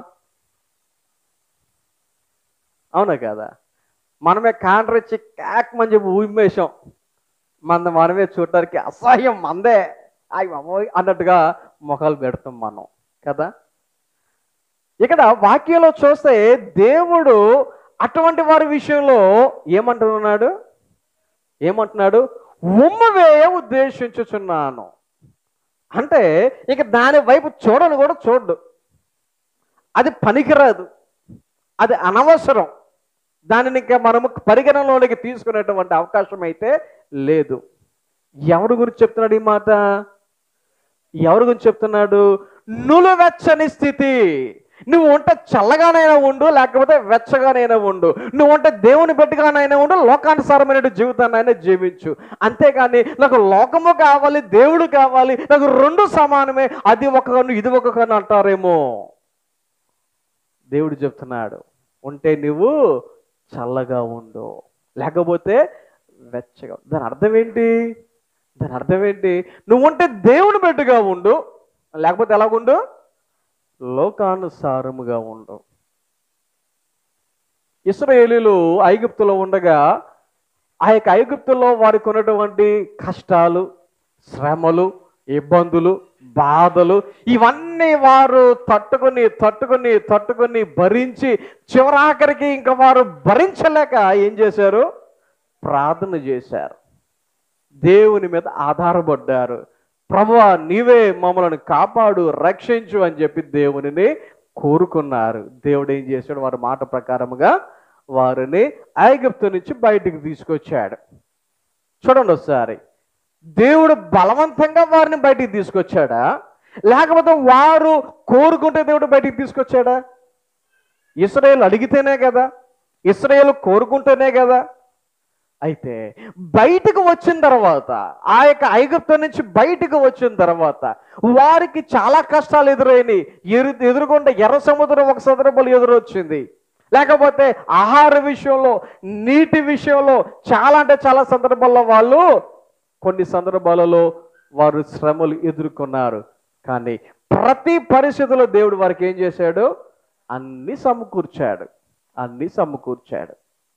అవునా కదా మనమే కాండ్రిచ్చి క్యాక్ మని చెప్పి ఉమ్మేశాం మన మనమే చూడటానికి అసహ్యం మందే అయ్యి అమ్మోయ్ అన్నట్టుగా మొఖాలు పెడతాం మనం కదా ఇక్కడ వాక్యంలో చూస్తే దేవుడు అటువంటి వారి విషయంలో ఏమంటున్నాడు ఏమంటున్నాడు ఉమ్మవేయ ఉద్దేశించుచున్నాను అంటే ఇక దాని వైపు చూడను కూడా చూడ్డు అది పనికిరాదు అది అనవసరం దానిని ఇంకా మనము పరిగణనలోనికి తీసుకునేటువంటి అవకాశం అయితే లేదు ఎవరి గురించి చెప్తున్నాడు ఈ మాట ఎవరి గురించి చెప్తున్నాడు నులువెచ్చని స్థితి నువ్వు ఉంటే చల్లగానైనా ఉండు లేకపోతే వెచ్చగానైనా ఉండు నువ్వు ఉంటే దేవుని బిడ్డగానైనా ఉండు లోకానుసారమైన జీవితాన్ని అయినా జీవించు అంతేగాని నాకు లోకము కావాలి దేవుడు కావాలి నాకు రెండు సమానమే అది ఒక కన్ను ఇది ఒక కన్ను అంటారేమో దేవుడు చెప్తున్నాడు ఉంటే నువ్వు చల్లగా ఉండు లేకపోతే వెచ్చగా దాని అర్థం ఏంటి దాని అర్థం ఏంటి నువ్వు ఉంటే దేవుని బిడ్డగా ఉండు లేకపోతే ఎలాగుండు లోకానుసారముగా ఉండు ఇస్రాయేలీలు ఐగుప్తులో ఉండగా ఆ యొక్క ఐగుప్తులో వారికి ఉన్నటువంటి కష్టాలు శ్రమలు ఇబ్బందులు బాధలు ఇవన్నీ వారు తట్టుకొని తట్టుకొని తట్టుకొని భరించి చివరాఖరికి ఇంకా వారు భరించలేక ఏం చేశారు ప్రార్థన చేశారు దేవుని మీద ఆధారపడ్డారు ప్రభువా నీవే మమ్మల్ని కాపాడు రక్షించు అని చెప్పి దేవునిని కోరుకున్నారు దేవుడు ఏం చేశాడు వారి మాట ప్రకారముగా వారిని ఐగుప్తు నుంచి బయటికి తీసుకొచ్చాడు చూడండి ఒకసారి దేవుడు బలవంతంగా వారిని బయటికి తీసుకొచ్చాడా లేకపోతే వారు కోరుకుంటే దేవుడు బయటికి తీసుకొచ్చాడా ఇస్రాయేల్ అడిగితేనే కదా ఇస్రాయేల్ కోరుకుంటేనే కదా అయితే బయటకు వచ్చిన తర్వాత ఆ యొక్క ఐగుప్తు నుంచి బయటకు వచ్చిన తర్వాత వారికి చాలా కష్టాలు ఎదురైనాయి ఎరు ఎదురుకుండా ఎర్ర సముద్రం ఒక సందర్భంలో ఎదురొచ్చింది లేకపోతే ఆహార విషయంలో నీటి విషయంలో చాలా అంటే చాలా సందర్భాల్లో వాళ్ళు కొన్ని సందర్భాలలో వారు శ్రమలు ఎదుర్కొన్నారు కానీ ప్రతి పరిస్థితిలో దేవుడు వారికి ఏం చేశాడు అన్ని సమకూర్చాడు అన్ని సమకూర్చాడు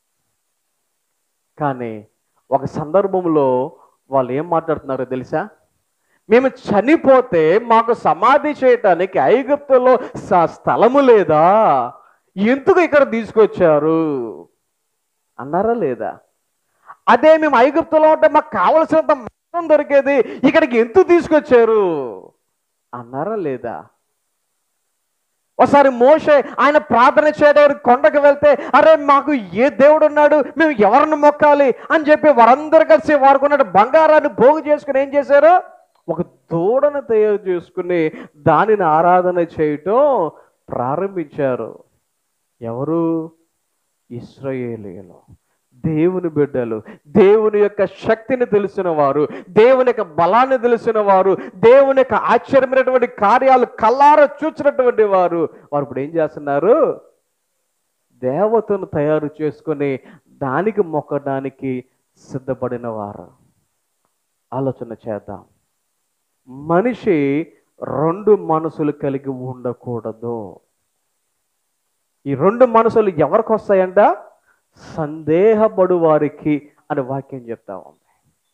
కానీ ఒక సందర్భంలో వాళ్ళు ఏం మాట్లాడుతున్నారో తెలుసా మేము చనిపోతే మాకు సమాధి చేయటానికి ఐగుప్తులో స- స్థలము లేదా ఎందుకు ఇక్కడ తీసుకొచ్చారు అన్నారా లేదా అదే మేము ఐగుప్తులో ఉంటే మాకు కావలసినంత మొత్తం దొరికేది ఇక్కడికి ఎందుకు తీసుకొచ్చారు అన్నారా లేదా ఒకసారి మోషే ఆయన ప్రార్థన చేయడానికి కొండకు వెళ్తే అరే మాకు ఏ దేవుడు ఉన్నాడు మేము ఎవరిని మొక్కాలి అని చెప్పి వారందరూ కలిసి వాడుకున్న బంగారాన్ని పోగు చేసుకుని ఏం చేశారు ఒక దూడను తయారు చేసుకుని దానిని ఆరాధన చేయటం ప్రారంభించారు ఎవరు ఇస్రాయేలీలు దేవుని బిడ్డలు దేవుని యొక్క శక్తిని తెలిసిన వారు దేవుని యొక్క బలాన్ని తెలిసిన వారు దేవుని యొక్క ఆశ్చర్యమైనటువంటి కార్యాలు కల్లార చూసినటువంటి వారు వారు ఇప్పుడు ఏం చేస్తున్నారు దేవతను తయారు చేసుకొని దానికి మొక్కడానికి సిద్ధపడిన వారు ఆలోచన చేద్దాం మనిషి రెండు మనసులు కలిగి ఉండకూడదు ఈ రెండు మనసులు ఎవరికి వస్తాయంట సందేహపడు వారికి అని వాక్యం చెప్తా ఉంది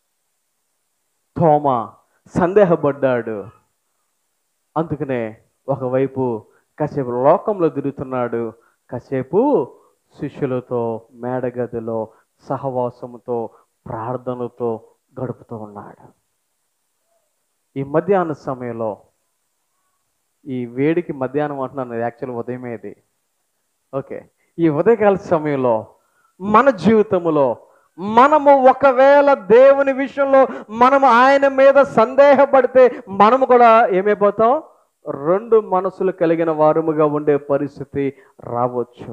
తోమ సందేహపడ్డాడు అందుకనే ఒకవైపు కాసేపు లోకంలో తిరుగుతున్నాడు కాసేపు శిష్యులతో మేడగదిలో సహవాసముతో ప్రార్థనతో గడుపుతూ ఉన్నాడు ఈ మధ్యాహ్న సమయంలో ఈ వేడికి మధ్యాహ్నం అంటున్నాను యాక్చువల్ ఉదయమే ఇది ఓకే ఈ ఉదయకాల సమయంలో మన జీవితంలో మనము ఒకవేళ దేవుని విషయంలో మనము ఆయన మీద సందేహపడితే మనము కూడా ఏమైపోతాం రెండు మనసులు కలిగిన వారముగా ఉండే పరిస్థితి రావచ్చు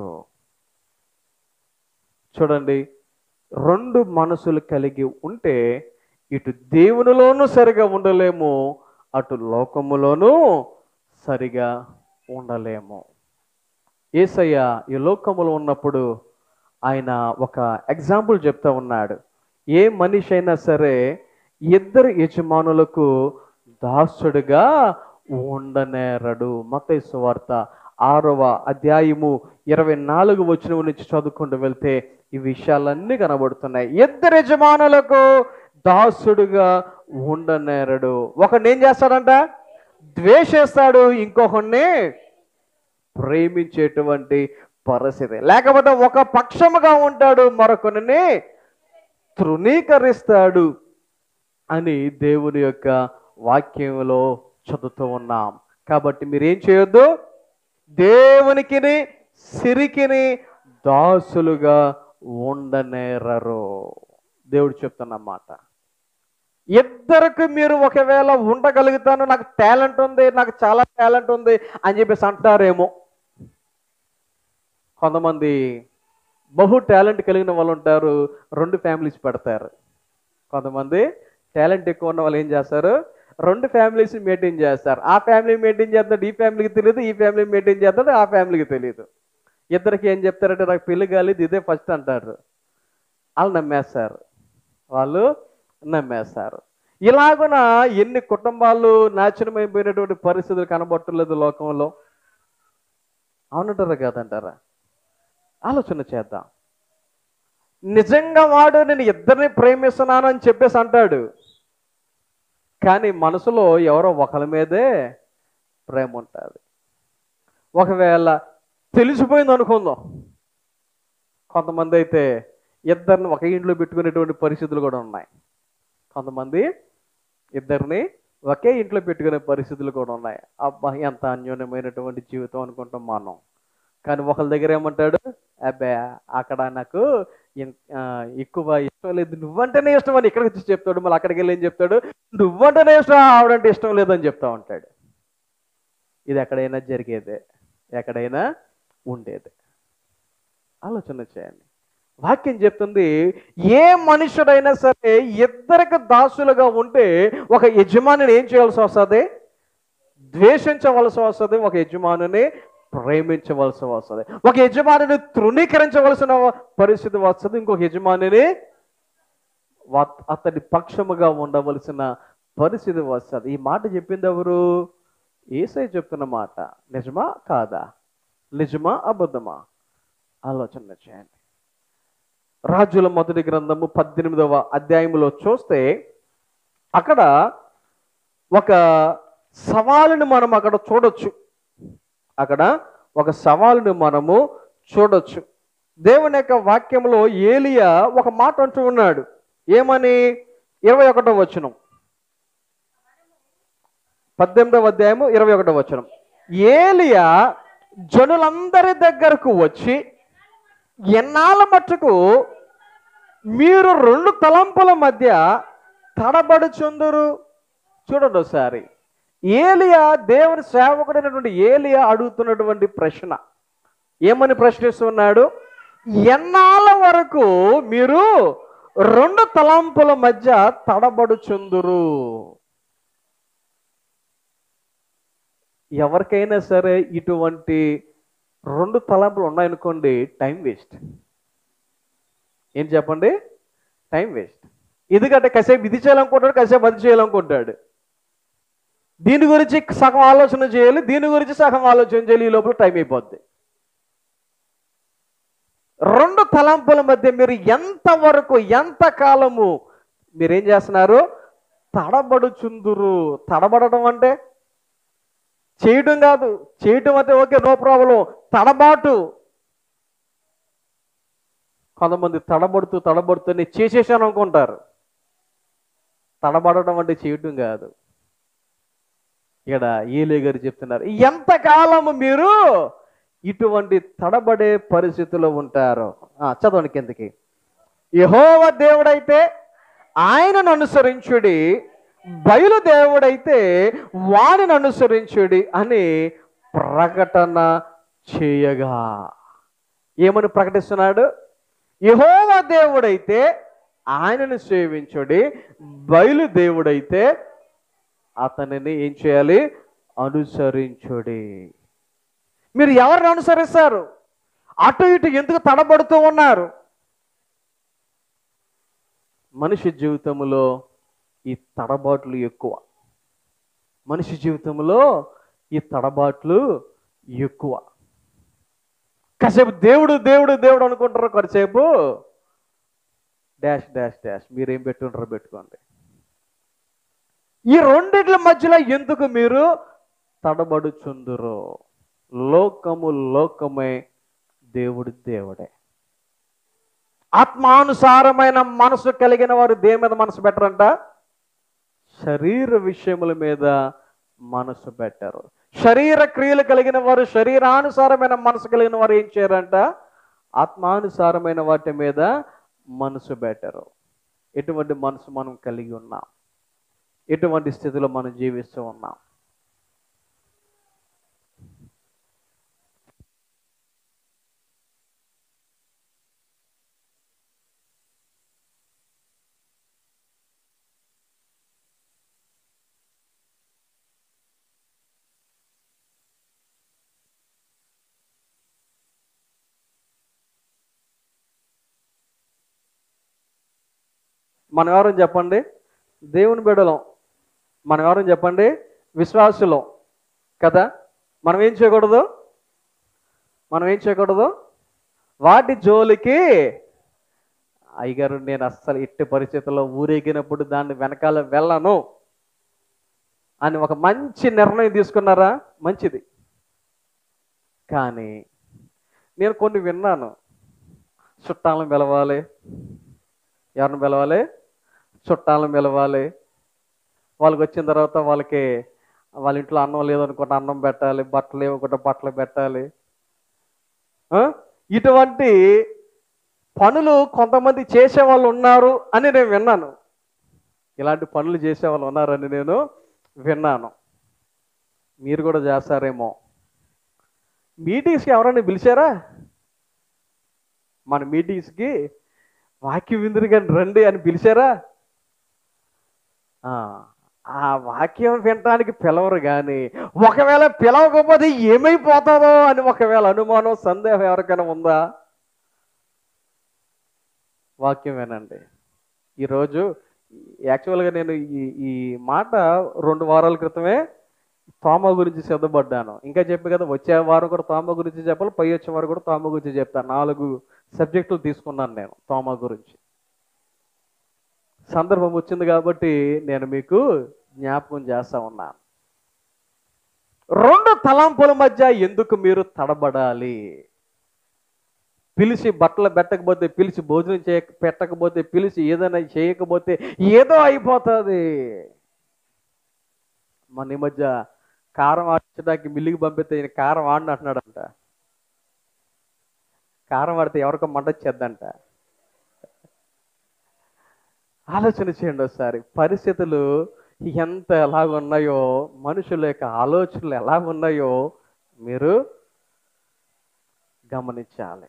చూడండి రెండు మనసులు కలిగి ఉంటే ఇటు దేవునిలోనూ సరిగా ఉండలేము అటు లోకములోనూ సరిగా ఉండలేము ఏసయ్య ఈ లోకములో ఉన్నప్పుడు ఆయన ఒక ఎగ్జాంపుల్ చెప్తా ఉన్నాడు ఏ మనిషి అయినా సరే ఇద్దరు యజమానులకు దాసుడుగా ఉండనేరడు మత్తయి సువార్త ఆరవ అధ్యాయము ఇరవై నాలుగు వచ్చిన నుంచి చదువుకుంటూ వెళ్తే ఈ విషయాలన్నీ కనబడుతున్నాయి ఇద్దరు యజమానులకు దాసుడుగా ఉండనేరడు ఒకడిని ఏం చేస్తాడంట ద్వేషిస్తాడు ఇంకొకడిని ప్రేమించేటువంటి పరిస్థితి లేకపోతే ఒక పక్షముగా ఉంటాడు మరొకరిని తృణీకరిస్తాడు అని దేవుని యొక్క వాక్యంలో చదువుతూ ఉన్నాం కాబట్టి మీరేం చేయొద్దు దేవునికిని సిరికిని దాసులుగా ఉండనేరరు దేవుడు చెప్తున్నమాట ఇద్దరికి మీరు ఒకవేళ ఉండగలుగుతాను నాకు టాలెంట్ ఉంది నాకు చాలా టాలెంట్ ఉంది అని చెప్పేసి అంటారేమో కొంతమంది బహు టాలెంట్ కలిగిన వాళ్ళు ఉంటారు రెండు ఫ్యామిలీస్ పెడతారు కొంతమంది టాలెంట్ ఎక్కువ ఉన్న వాళ్ళు ఏం చేస్తారు రెండు ఫ్యామిలీస్ మెయింటైన్ చేస్తారు ఆ ఫ్యామిలీ మెయింటైన్ చేస్తాడు ఈ ఫ్యామిలీకి తెలియదు ఈ ఫ్యామిలీ మెయింటైన్ చేస్తాడు ఆ ఫ్యామిలీకి తెలియదు ఇద్దరికి ఏం చెప్తారంటే నాకు పెళ్లి కాలేదు ఇదే ఫస్ట్ అంటారు వాళ్ళు నమ్మేస్తారు వాళ్ళు నమ్మేస్తారు ఇలాగున ఎన్ని కుటుంబాలు నాశనమైపోయినటువంటి పరిస్థితులు కనబట్టలేదు లోకంలో అవునంటారా కాదంటారా ఆలోచన చేద్దాం నిజంగా వాడు నేను ఇద్దరిని ప్రేమిస్తున్నాను అని చెప్పేసి అంటాడు కానీ మనసులో ఎవరో ఒకరి మీదే ప్రేమ ఉంటుంది ఒకవేళ తెలిసిపోయింది అనుకుందాం కొంతమంది అయితే ఇద్దరిని ఒక ఇంట్లో పెట్టుకునేటువంటి పరిస్థితులు కూడా ఉన్నాయి కొంతమంది ఇద్దరిని ఒకే ఇంట్లో పెట్టుకునే పరిస్థితులు కూడా ఉన్నాయి అబ్బా ఎంత అన్యోన్యమైనటువంటి జీవితం అనుకుంటాం మనం కానీ ఒకరి దగ్గర ఏమంటాడు అబ్బా అక్కడ నాకు ఇన్- ఆ, ఎక్కువ ఇష్టం లేదు నువ్వంటేనే ఇష్టం అని ఇక్కడికి వచ్చి చెప్తాడు మళ్ళీ అక్కడికి వెళ్ళి ఏం చెప్తాడు నువ్వంటేనే ఇష్టం ఆవిడంటే ఇష్టం లేదని చెప్తా ఉంటాడు ఇది ఎక్కడైనా జరిగేదే ఎక్కడైనా ఉండేదే ఆలోచన చేయండి వాక్యం చెప్తుంది ఏ మనుషుడైనా సరే ఇద్దరికి దాసులుగా ఉంటే ఒక యజమానిని ఏం చేయాల్సి వస్తుంది ద్వేషించవలసి వస్తుంది ఒక యజమానిని ప్రేమించవలసి వస్తుంది ఒక యజమానిని తృణీకరించవలసిన పరిస్థితి వస్తుంది ఇంకొక యజమానిని వా- అతడి పక్షముగా ఉండవలసిన పరిస్థితి వస్తుంది ఈ మాట చెప్పింది ఎవరు ఏసై చెప్తున్న మాట నిజమా కాదా నిజమా అబద్ధమా ఆలోచన చేయండి రాజుల మొదటి గ్రంథము పద్దెనిమిదవ అధ్యాయములో చూస్తే అక్కడ ఒక సవాలుని మనం అక్కడ చూడొచ్చు అక్కడ ఒక సవాలుని మనము చూడొచ్చు దేవుని యొక్క వాక్యంలో ఏలియా ఒక మాట అంటూ ఉన్నాడు ఏమని ఇరవై ఒకటో వచనం పద్దెనిమిదవ అధ్యాయము ఇరవై ఒకటో వచనం ఏలియా జనులందరి దగ్గరకు వచ్చి ఎన్నాళ్ళ మట్టుకు మీరు రెండు తలంపుల మధ్య తడబడుచుందురు చూడండి ఒకసారి ఏలియా దేవుని సేవకుడైనటువంటి ఏలియా అడుగుతున్నటువంటి ప్రశ్న ఏమని ప్రశ్నిస్తున్నాడు ఎన్నాళ్ళ వరకు మీరు రెండు తలంపుల మధ్య తడబడుచుందురు ఎవరికైనా సరే ఇటువంటి రెండు తలంపులు ఉన్నాయనుకోండి టైం వేస్ట్ ఏం చెప్పండి టైం వేస్ట్ ఎందుకంటే కాసేపు ఇది చేయాలనుకుంటాడు కాసేపు అది చేయాలనుకుంటాడు దీని గురించి సగం ఆలోచన చేయాలి దీని గురించి సగం ఆలోచన చేయాలి ఈ లోపల టైం అయిపోద్ది రెండు తలంపుల మధ్య మీరు ఎంత వరకు ఎంత కాలము మీరేం చేస్తున్నారు తడబడుచుందురు తడబడటం అంటే చేయడం కాదు చేయటం అంటే ఓకే నో ప్రాబ్లం తడబాటు కొంతమంది తడబడుతూ తడబడుతూ నేను చేసేసాను అనుకుంటారు తడబడడం అంటే చేయటం కాదు ఇక్కడ ఈలే గారు చెప్తున్నారు ఎంతకాలము మీరు ఇటువంటి తడబడే పరిస్థితిలో ఉంటారు ఆ, చదవండి కిందకి యహోవ దేవుడైతే ఆయనను అనుసరించుడి బయలుదేవుడైతే వాడిని అనుసరించుడి అని ప్రకటన చేయగా ఏమని ప్రకటిస్తున్నాడు యహోవ దేవుడైతే ఆయనను సేవించుడి బయలుదేవుడైతే అతనిని ఏం చేయాలి అనుసరించుడి మీరు ఎవరిని అనుసరిస్తారు అటు ఇటు ఎందుకు తడబడుతూ ఉన్నారు మనిషి జీవితంలో ఈ తడబాట్లు ఎక్కువ మనిషి జీవితంలో ఈ తడబాట్లు ఎక్కువ కాసేపు దేవుడు దేవుడు దేవుడు అనుకుంటారు కొద్దిసేపు డాష్ డాష్ డాష్ మీరేం పెట్టుకుంటారో పెట్టుకోండి ఈ రెండిట్ల మధ్యలో ఎందుకు మీరు తడబడుచుందురు లోకము లోకమే దేవుడు దేవుడే ఆత్మానుసారమైన మనసు కలిగిన వారు దేని మీద మనసు పెట్టరంట శరీర విషయముల మీద మనసు పెట్టరు శరీర క్రియలు కలిగిన వారు శరీరానుసారమైన మనసు కలిగిన వారు ఏం చేయరంట ఆత్మానుసారమైన వాటి మీద మనసు పెట్టరు ఎటువంటి మనసు మనం కలిగి ఉన్నాం ఎటువంటి స్థితిలో మనం జీవిస్తూ ఉన్నాం మనం ఎవరు చెప్పండి దేవుని బిడలం మనం ఎవరు చెప్పండి విశ్వాసులం కదా మనం ఏం చేయకూడదు మనం ఏం చేయకూడదు వాటి జోలికి అయ్యగారు నేను అస్సలు ఇట్టి పరిస్థితుల్లో ఊరేగినప్పుడు దాన్ని వెనకాల వెళ్ళను అని ఒక మంచి నిర్ణయం తీసుకున్నారా మంచిది కానీ నేను కొన్ని విన్నాను చుట్టాలను పిలవాలి ఎవరిని పిలవాలి చుట్టాలను పిలవాలి వాళ్ళకి వచ్చిన తర్వాత వాళ్ళకి వాళ్ళ ఇంట్లో అన్నం లేదనుకుంటే అన్నం పెట్టాలి బట్టలు లేవనుకుంటే బట్టలు పెట్టాలి ఆ? ఇటువంటి పనులు కొంతమంది చేసేవాళ్ళు ఉన్నారు అని నేను విన్నాను ఇలాంటి పనులు చేసేవాళ్ళు ఉన్నారని నేను విన్నాను మీరు కూడా చేస్తారేమో మీటింగ్స్కి ఎవరైనా పిలిచారా మన మీటింగ్స్కి వాక్యం విందురు కానీ రండి అని పిలిచారా ఆ, ఆ వాక్యం వినటానికి పిలవరు కానీ ఒకవేళ పిలవకపోతే ఏమైపోతుందో అని ఒకవేళ అనుమానం సందేహం ఎవరికైనా ఉందా వాక్యం వినండి ఈరోజు యాక్చువల్గా నేను ఈ ఈ మాట రెండు వారాల క్రితమే తోమ గురించి సిద్ధపడ్డాను ఇంకా చెప్పి కదా వచ్చే వారం కూడా తోమ గురించి చెప్పాలి పై వచ్చే వారం కూడా తోమ గురించి చెప్తాను నాలుగు సబ్జెక్టులు తీసుకున్నాను నేను తోమ గురించి సందర్భం వచ్చింది కాబట్టి నేను మీకు జ్ఞాపకం చేస్తా ఉన్నాను రెండు తలంపుల మధ్య ఎందుకు మీరు తడబడాలి పిలిచి బట్టలు పెట్టకపోతే పిలిచి భోజనం చేయ పెట్టకపోతే పిలిచి ఏదైనా చేయకపోతే ఏదో అయిపోతుంది మన ఈ మధ్య కారం ఆడించడానికి మిల్లికి పంపితే ఈయన కారం ఆడిన అంటున్నాడంట కారం ఆడితే ఎవరికో మంట వచ్చేద్దంట ఆలోచన చేయండి ఒకసారి పరిస్థితులు ఎంత ఎలాగ ఉన్నాయో మనుషుల యొక్క ఆలోచనలు ఎలా ఉన్నాయో మీరు గమనించాలి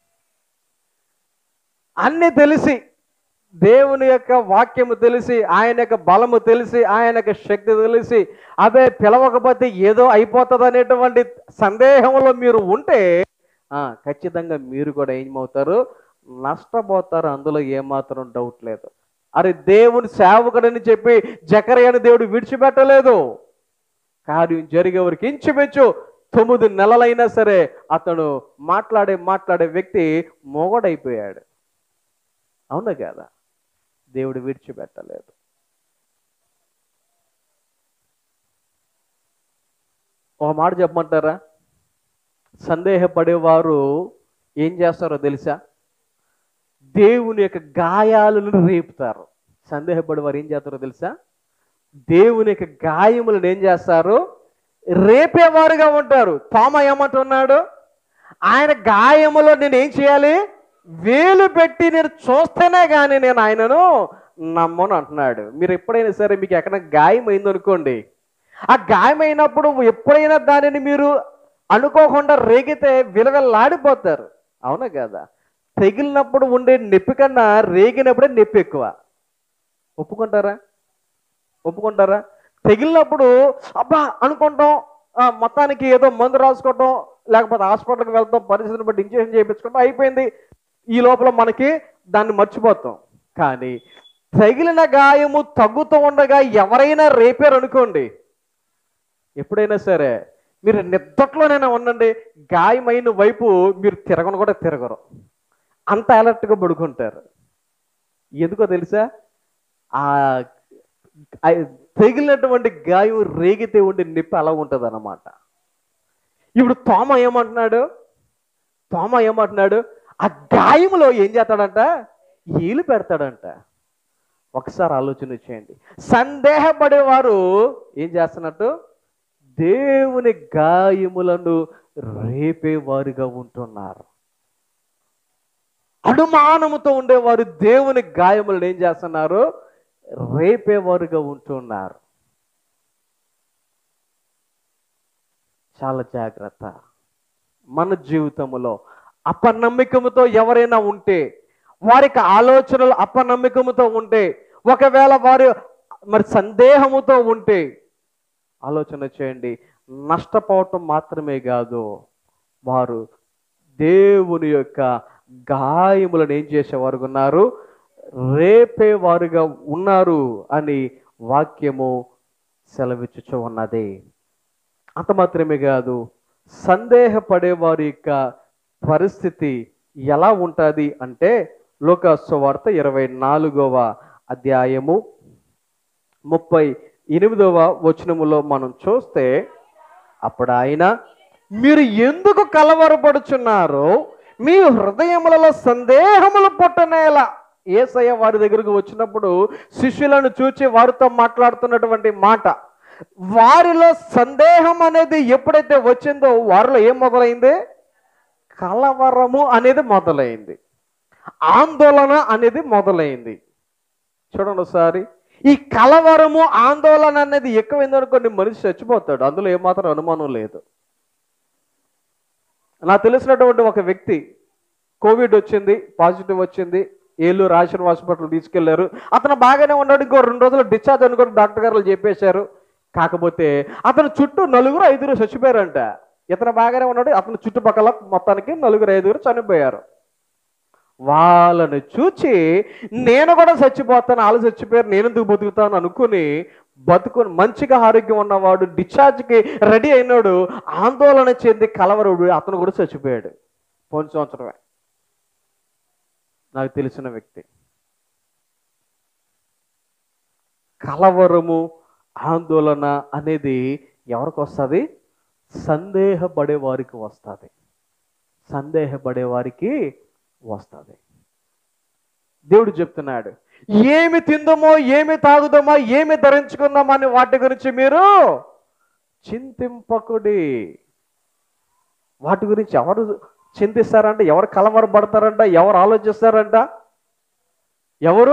అన్ని తెలిసి దేవుని యొక్క వాక్యము తెలిసి ఆయన యొక్క బలము తెలిసి ఆయన యొక్క శక్తి తెలిసి అదే పిలవకపోతే ఏదో అయిపోతుంది అనేటువంటి సందేహంలో మీరు ఉంటే ఆ, ఖచ్చితంగా మీరు కూడా ఏమవుతారు నష్టపోతారు అందులో ఏమాత్రం డౌట్ లేదు అరే దేవుని సేవకుడని చెప్పి జకరయ్యని దేవుడు విడిచిపెట్టలేదు కార్యం జరిగే వరకు ఇంచుమించు తొమ్మిది నెలలైనా సరే అతను మాట్లాడే మాట్లాడే వ్యక్తి మొగడైపోయాడు అవునా కదా దేవుడు విడిచిపెట్టలేదు ఒక మాట చెప్పమంటారా సందేహపడేవారు ఏం చేస్తారో తెలుసా దేవుని యొక్క గాయాలను రేపుతారు సందేహపడేవారు ఏం చేస్తారో తెలుసా దేవుని యొక్క గాయములను ఏం చేస్తారు రేపేవారుగా ఉంటారు తోమ ఏమంటున్నాడు ఆయన గాయములో నేను ఏం చేయాలి వేలు పెట్టి నేను చూస్తేనే కానీ నేను ఆయనను నమ్మను అంటున్నాడు మీరు ఎప్పుడైనా సరే మీకు ఎక్కడ గాయం అయిందనుకోండి ఆ గాయమైనప్పుడు ఎప్పుడైనా దానిని మీరు అనుకోకుండా రేగితే విలవెల్లాడిపోతారు అవునా కదా తెగిలినప్పుడు ఉండే నొప్పి కన్నా రేగినప్పుడే నొప్పి ఎక్కువ ఒప్పుకుంటారా ఒప్పుకుంటారా తెగిలినప్పుడు అబ్బా అనుకుంటాం ఆ, మొత్తానికి ఏదో మందు రాసుకోవటం లేకపోతే హాస్పిటల్కి వెళ్తాం పరిస్థితిని బట్టి ఇంజక్షన్ చేయించుకుంటాం అయిపోయింది ఈ లోపల మనకి దాన్ని మర్చిపోతాం కానీ తగిలిన గాయము తగ్గుతూ ఉండగా ఎవరైనా రేపారు అనుకోండి ఎప్పుడైనా సరే మీరు నిద్దట్లోనైనా ఉండండి గాయమైన వైపు మీరు తిరగను కూడా తిరగరు అంత అలర్ట్గా పడుకుంటారు ఎందుకో తెలుసా ఆ ఆ తగిలినటువంటి గాయం రేగితే ఉండే నొప్పి అలా ఉంటుంది అన్నమాట ఇప్పుడు తోమ ఏమంటున్నాడు తోమ ఏమంటున్నాడు ఆ గాయములో ఏం చేస్తాడంట ఏలు పెడతాడంట ఒకసారి ఆలోచన చేయండి సందేహపడేవారు ఏం చేస్తున్నట్టు దేవుని గాయములను రేపేవారుగా ఉంటున్నారు అనుమానముతో ఉండేవారు దేవుని గాయములను ఏం చేస్తున్నారు రేపేవారుగా ఉంటున్నారు చాలా జాగ్రత్త మన జీవితంలో అపనమ్మికముతో ఎవరైనా ఉంటే వారికి ఆలోచనలు అపనమ్మికముతో ఉంటే ఒకవేళ వారు మరి సందేహముతో ఉంటే ఆలోచన చేయండి నష్టపోవటం మాత్రమే కాదు వారు దేవుని యొక్క గాయములను ఏం చేసేవారు ఉన్నారు రేపేవారుగా ఉన్నారు అని వాక్యము సెలవిచ్చుచు ఉన్నది అంత మాత్రమే కాదు సందేహపడే వారి యొక్క పరిస్థితి ఎలా ఉంటుంది అంటే లోకస్వార్త ఇరవై నాలుగవ అధ్యాయము ముప్పై ఎనిమిదవ వచనములో మనం చూస్తే అప్పుడు ఆయన మీరు ఎందుకు కలవరపడుచున్నారు మీ హృదయములలో సందేహములు పుట్టనేలా ఏసయ్య వారి దగ్గరకు వచ్చినప్పుడు శిష్యులను చూచి వారితో మాట్లాడుతున్నటువంటి మాట వారిలో సందేహం అనేది ఎప్పుడైతే వచ్చిందో వారిలో ఏం మొదలైంది కలవరము అనేది మొదలైంది ఆందోళన అనేది మొదలైంది చూడండి ఒకసారి ఈ కలవరము ఆందోళన అనేది ఎక్కువైంది అనుకోండి మనిషి చచ్చిపోతాడు అందులో ఏమాత్రం అనుమానం లేదు నాకు తెలిసినటువంటి ఒక వ్యక్తి కోవిడ్ వచ్చింది పాజిటివ్ వచ్చింది ఏలూరు ఆశ్రమ హాస్పిటల్ తీసుకెళ్లారు అతను బాగానే ఉన్నాడు ఇంకో రెండు రోజులు డిశ్చార్జ్ అని కూడా డాక్టర్ గారు చెప్పేశారు కాకపోతే అతను చుట్టూ నలుగురు ఐదుగురు చచ్చిపోయారంట ఇతను బాగానే ఉన్నాడు అతని చుట్టుపక్కల మొత్తానికి నలుగురు ఐదుగురు చనిపోయారు వాళ్ళని చూచి నేను కూడా చచ్చిపోతాను వాళ్ళు చచ్చిపోయారు నేను ఎందుకు బతుకుతాను అనుకుని బతుకుని మంచిగా ఆరోగ్యం ఉన్నవాడు డిశ్చార్జ్కి రెడీ అయినాడు ఆందోళన చెంది కలవరుడు అతను కూడా చచ్చిపోయాడు పోయిన సంవత్సరమే నాకు తెలిసిన వ్యక్తి కలవరము ఆందోళన అనేది ఎవరికి వస్తుంది సందేహపడే వారికి వస్తుంది సందేహపడే వారికి వస్తుంది దేవుడు చెప్తున్నాడు ఏమి తిందమో ఏమి తాగుదామా ఏమి ధరించుకుందామా అని వాటి గురించి మీరు చింతింపకుడి వాటి గురించి ఎవరు చింతిస్తారంట ఎవరు కలవరపడతారంట ఎవరు ఆలోచిస్తారంట ఎవరు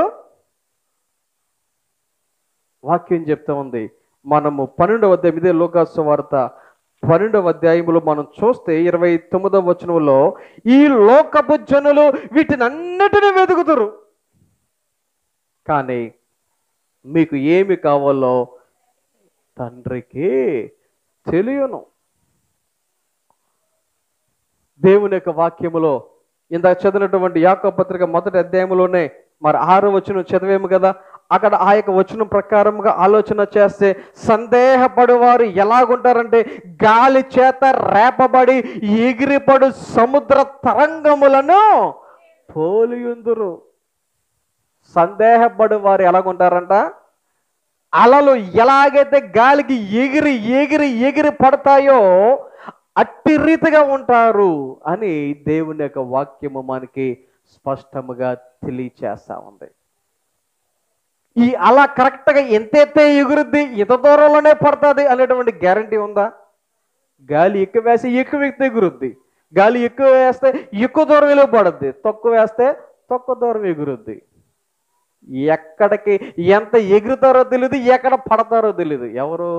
వాక్యం చెప్తా ఉంది మనము పన్నెండవ అధ్యాయం ఇదే లోకాసు వార్త పన్నెండవ అధ్యాయంలో మనం చూస్తే ఇరవై తొమ్మిదవ వచనంలో ఈ లోకపు జనులు వీటిని అన్నిటిని వెతుకుతురు కానీ మీకు ఏమి కావాలో తండ్రికి తెలియను దేవుని యొక్క వాక్యములో ఇందాక చదివినటువంటి యాకో పత్రిక మొదటి అధ్యాయంలోనే మరి ఆరో వచనం చదివేము కదా అక్కడ ఆ యొక్క వచనం ప్రకారంగా ఆలోచన చేస్తే సందేహపడువారు ఎలాగుంటారంటే గాలి చేత రేపబడి ఎగిరిపడు సముద్ర తరంగములను పోలియుందురు సందేహపడు వారు ఎలాగుంటారంట అలలు ఎలాగైతే గాలికి ఎగిరి ఎగిరి ఎగిరి పడతాయో అట్టి రీతిగా ఉంటారు అని దేవుని యొక్క వాక్యము మనకి స్పష్టముగా తెలియచేస్తా ఉంది ఈ అలా కరెక్ట్గా ఎంతైతే ఎగురుద్ది ఇంత దూరంలోనే పడుతుంది అనేటువంటి గ్యారంటీ ఉందా గాలి ఎక్కువ వేసి ఎక్కువ వ్యక్తి ఎగురుద్ది గాలి ఎక్కువ వేస్తే ఎక్కువ దూరం వెలుగు పడుద్ది తక్కువ వేస్తే తక్కువ దూరం ఎగురుద్ది ఎక్కడికి ఎంత ఎగురుతారో తెలియదు ఎక్కడ పడతారో తెలియదు ఎవరు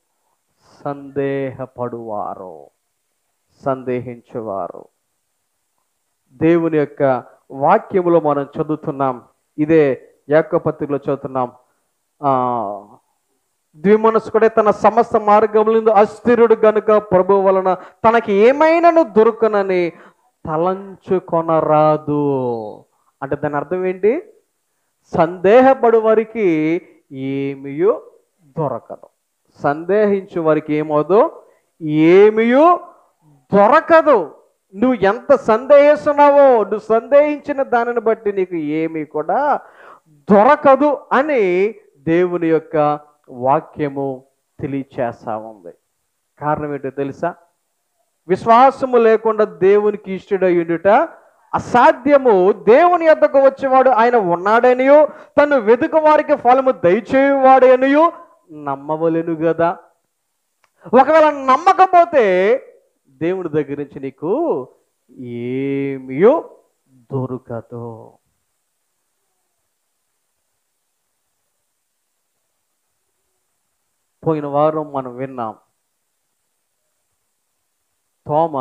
సందేహపడువారు సందేహించువారు దేవుని యొక్క వాక్యములో మనం చదువుతున్నాం ఇదే యాకపత్రికలో చదువుతున్నాం ఆ ద్విమనస్కుడే తన సమస్త మార్గములందు అస్థిరుడు గనుక ప్రభు వలన తనకి ఏమైనాను దొరుకునని తలంచుకొనరాదు అంటే దాని అర్థం ఏంటి సందేహపడు వారికి ఏమియో దొరకదు సందేహించు వారికి ఏమవుదు ఏమియో దొరకదు నువ్వు ఎంత సందేహిస్తున్నావో నువ్వు సందేహించిన దానిని బట్టి నీకు ఏమీ కూడా దొరకదు అని దేవుని యొక్క వాక్యము తెలియచేస్తా ఉంది కారణం ఏంటో తెలుసా విశ్వాసము లేకుండా దేవునికి ఇష్టడయుండుట అసాధ్యము దేవుని యొద్దకు వచ్చేవాడు ఆయన ఉన్నాడనియో తను వెతుకు వారికి ఫలము దయచేయువాడు అనియో నమ్మవలెను కదా ఒకవేళ నమ్మకపోతే దేవుని దగ్గర నుంచి నీకు ఏమియో దొరకదు పోయిన వారం మనం విన్నాం తోమ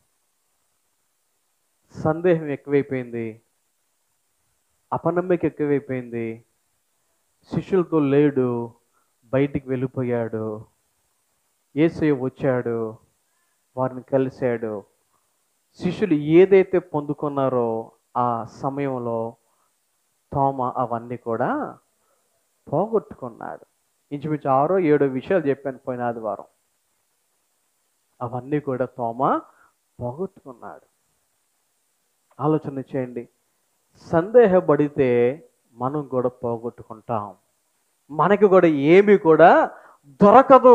సందేహం ఎక్కువైపోయింది అపనమ్మిక ఎక్కువైపోయింది శిష్యులతో లేడు బయటికి వెళ్ళిపోయాడు ఏసయ్య వచ్చాడు వారిని కలిశాడు శిష్యులు ఏదైతే పొందుకున్నారో ఆ సమయంలో తోమ అవన్నీ కూడా పోగొట్టుకున్నాడు ఇంచుమించు ఆరో ఏడో విషయాలు చెప్పాను పోయిన ఆదివారం అవన్నీ కూడా తోమ పోగొట్టుకున్నాడు ఆలోచన చేయండి సందేహపడితే మనం కూడా పోగొట్టుకుంటాం మనకి కూడా ఏమీ కూడా దొరకదు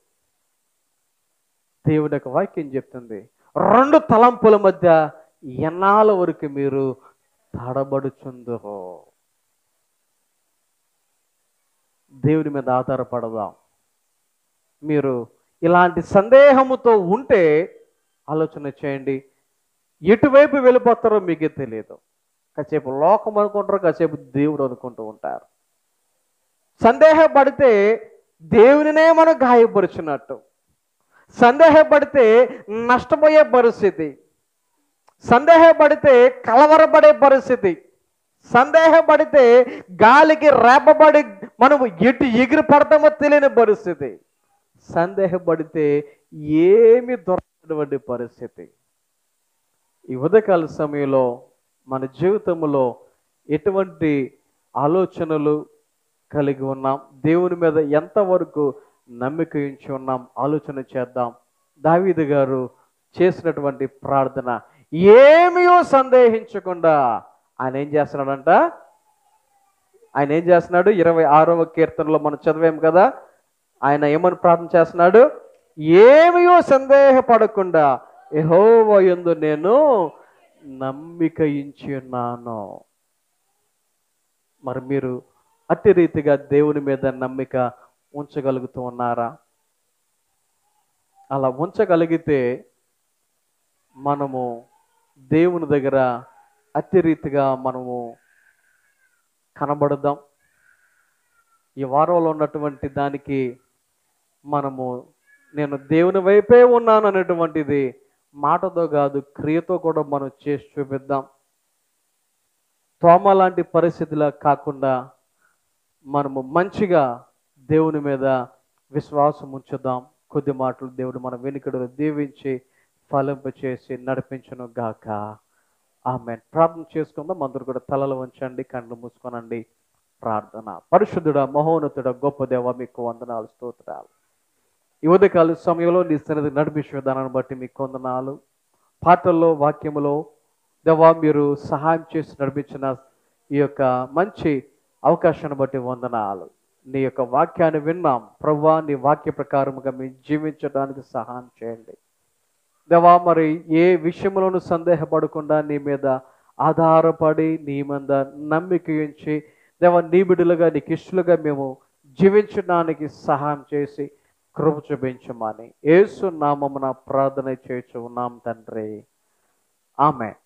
దేవుడి యొక్క వాక్యం చెప్తుంది రెండు తలంపుల మధ్య ఎన్నాళ్ళ వరకు మీరు తడబడుచుందో దేవుని మీద ఆధారపడదాం మీరు ఇలాంటి సందేహముతో ఉంటే ఆలోచన చేయండి ఎటువైపు వెళ్ళిపోతారో మీకే తెలియదు కాసేపు లోకం అనుకుంటారు కాసేపు దేవుడు అనుకుంటూ ఉంటారు సందేహపడితే దేవునినే మనం గాయపరుచున్నట్టు సందేహపడితే నష్టపోయే పరిస్థితి సందేహపడితే కలవరపడే పరిస్థితి సందేహపడితే గాలికి రేపబడి మనము ఎటు ఎగిరి పడతామో తెలియని పరిస్థితి సందేహపడితే ఏమి దొరకనటువంటి పరిస్థితి ఈ ఉదయకాల సమయంలో మన జీవితంలో ఎటువంటి ఆలోచనలు కలిగి ఉన్నాం దేవుని మీద ఎంతవరకు నమ్మిక ఉంచి ఉన్నాం ఆలోచన చేద్దాం దావీదు గారు చేసినటువంటి ప్రార్థన ఏమీయో సందేహించకుండా ఆయన ఏం చేస్తున్నాడంట ఆయన ఏం చేస్తున్నాడు ఇరవై ఆరవ కీర్తనలో మనం చదివాం కదా ఆయన ఏమని ప్రార్థన చేస్తున్నాడు ఏమీయో సందేహపడకుండా యెహోవా యందు నేను నమ్మిక ఇచ్చి ఉన్నాను మరి మీరు అట్టి రీతిగా దేవుని మీద నమ్మిక ఉంచగలుగుతూ ఉన్నారా అలా ఉంచగలిగితే మనము దేవుని దగ్గర అట్టి రీతిగా మనము కనబడదాం ఈ వారంలో ఉన్నటువంటి దానికి మనము నేను దేవుని వైపే ఉన్నాను అనేటువంటిది మాటతో కాదు క్రియతో కూడా మనం చేసి చూపిద్దాం తోమ లాంటి పరిస్థితిలా కాకుండా మనము మంచిగా దేవుని మీద విశ్వాసం ఉంచుదాం కొద్ది మాటలు దేవుడు మన వెనుకడులు దీవించి ఫలింపచేసి నడిపించును గాక ఆమె ప్రార్థన చేసుకుందాం అందరూ కూడా తలలు ఉంచండి కళ్ళు మూసుకోనండి ప్రార్థన పరిశుద్ధుడ మహోన్నతుడ గొప్ప దేవ మీకు వందనాలు స్తోత్రాలు ఈ ఉదయకాల సమయంలో నీ సన్నిధి నడిపించే విధానాన్ని బట్టి మీకు వందనాలు పాటల్లో వాక్యములో దేవా మీరు సహాయం చేసి నడిపించిన ఈ యొక్క మంచి అవకాశాన్ని బట్టి వందనాలు నీ యొక్క వాక్యాన్ని విన్నాం ప్రవ్వా నీ వాక్య ప్రకారముగా మేము జీవించడానికి సహాయం చేయండి దేవా మరి ఏ విషయంలోనూ సందేహపడకుండా నీ మీద ఆధారపడి నీ మీద నమ్మిక ఉంచి దేవా నీ బిడ్డలుగా నీకు ఇష్టలుగా మేము జీవించడానికి సహాయం చేసి కృప చూపించమని యేసు నామమున ప్రార్థన చేయించు ఉన్నాం తండ్రి ఆమె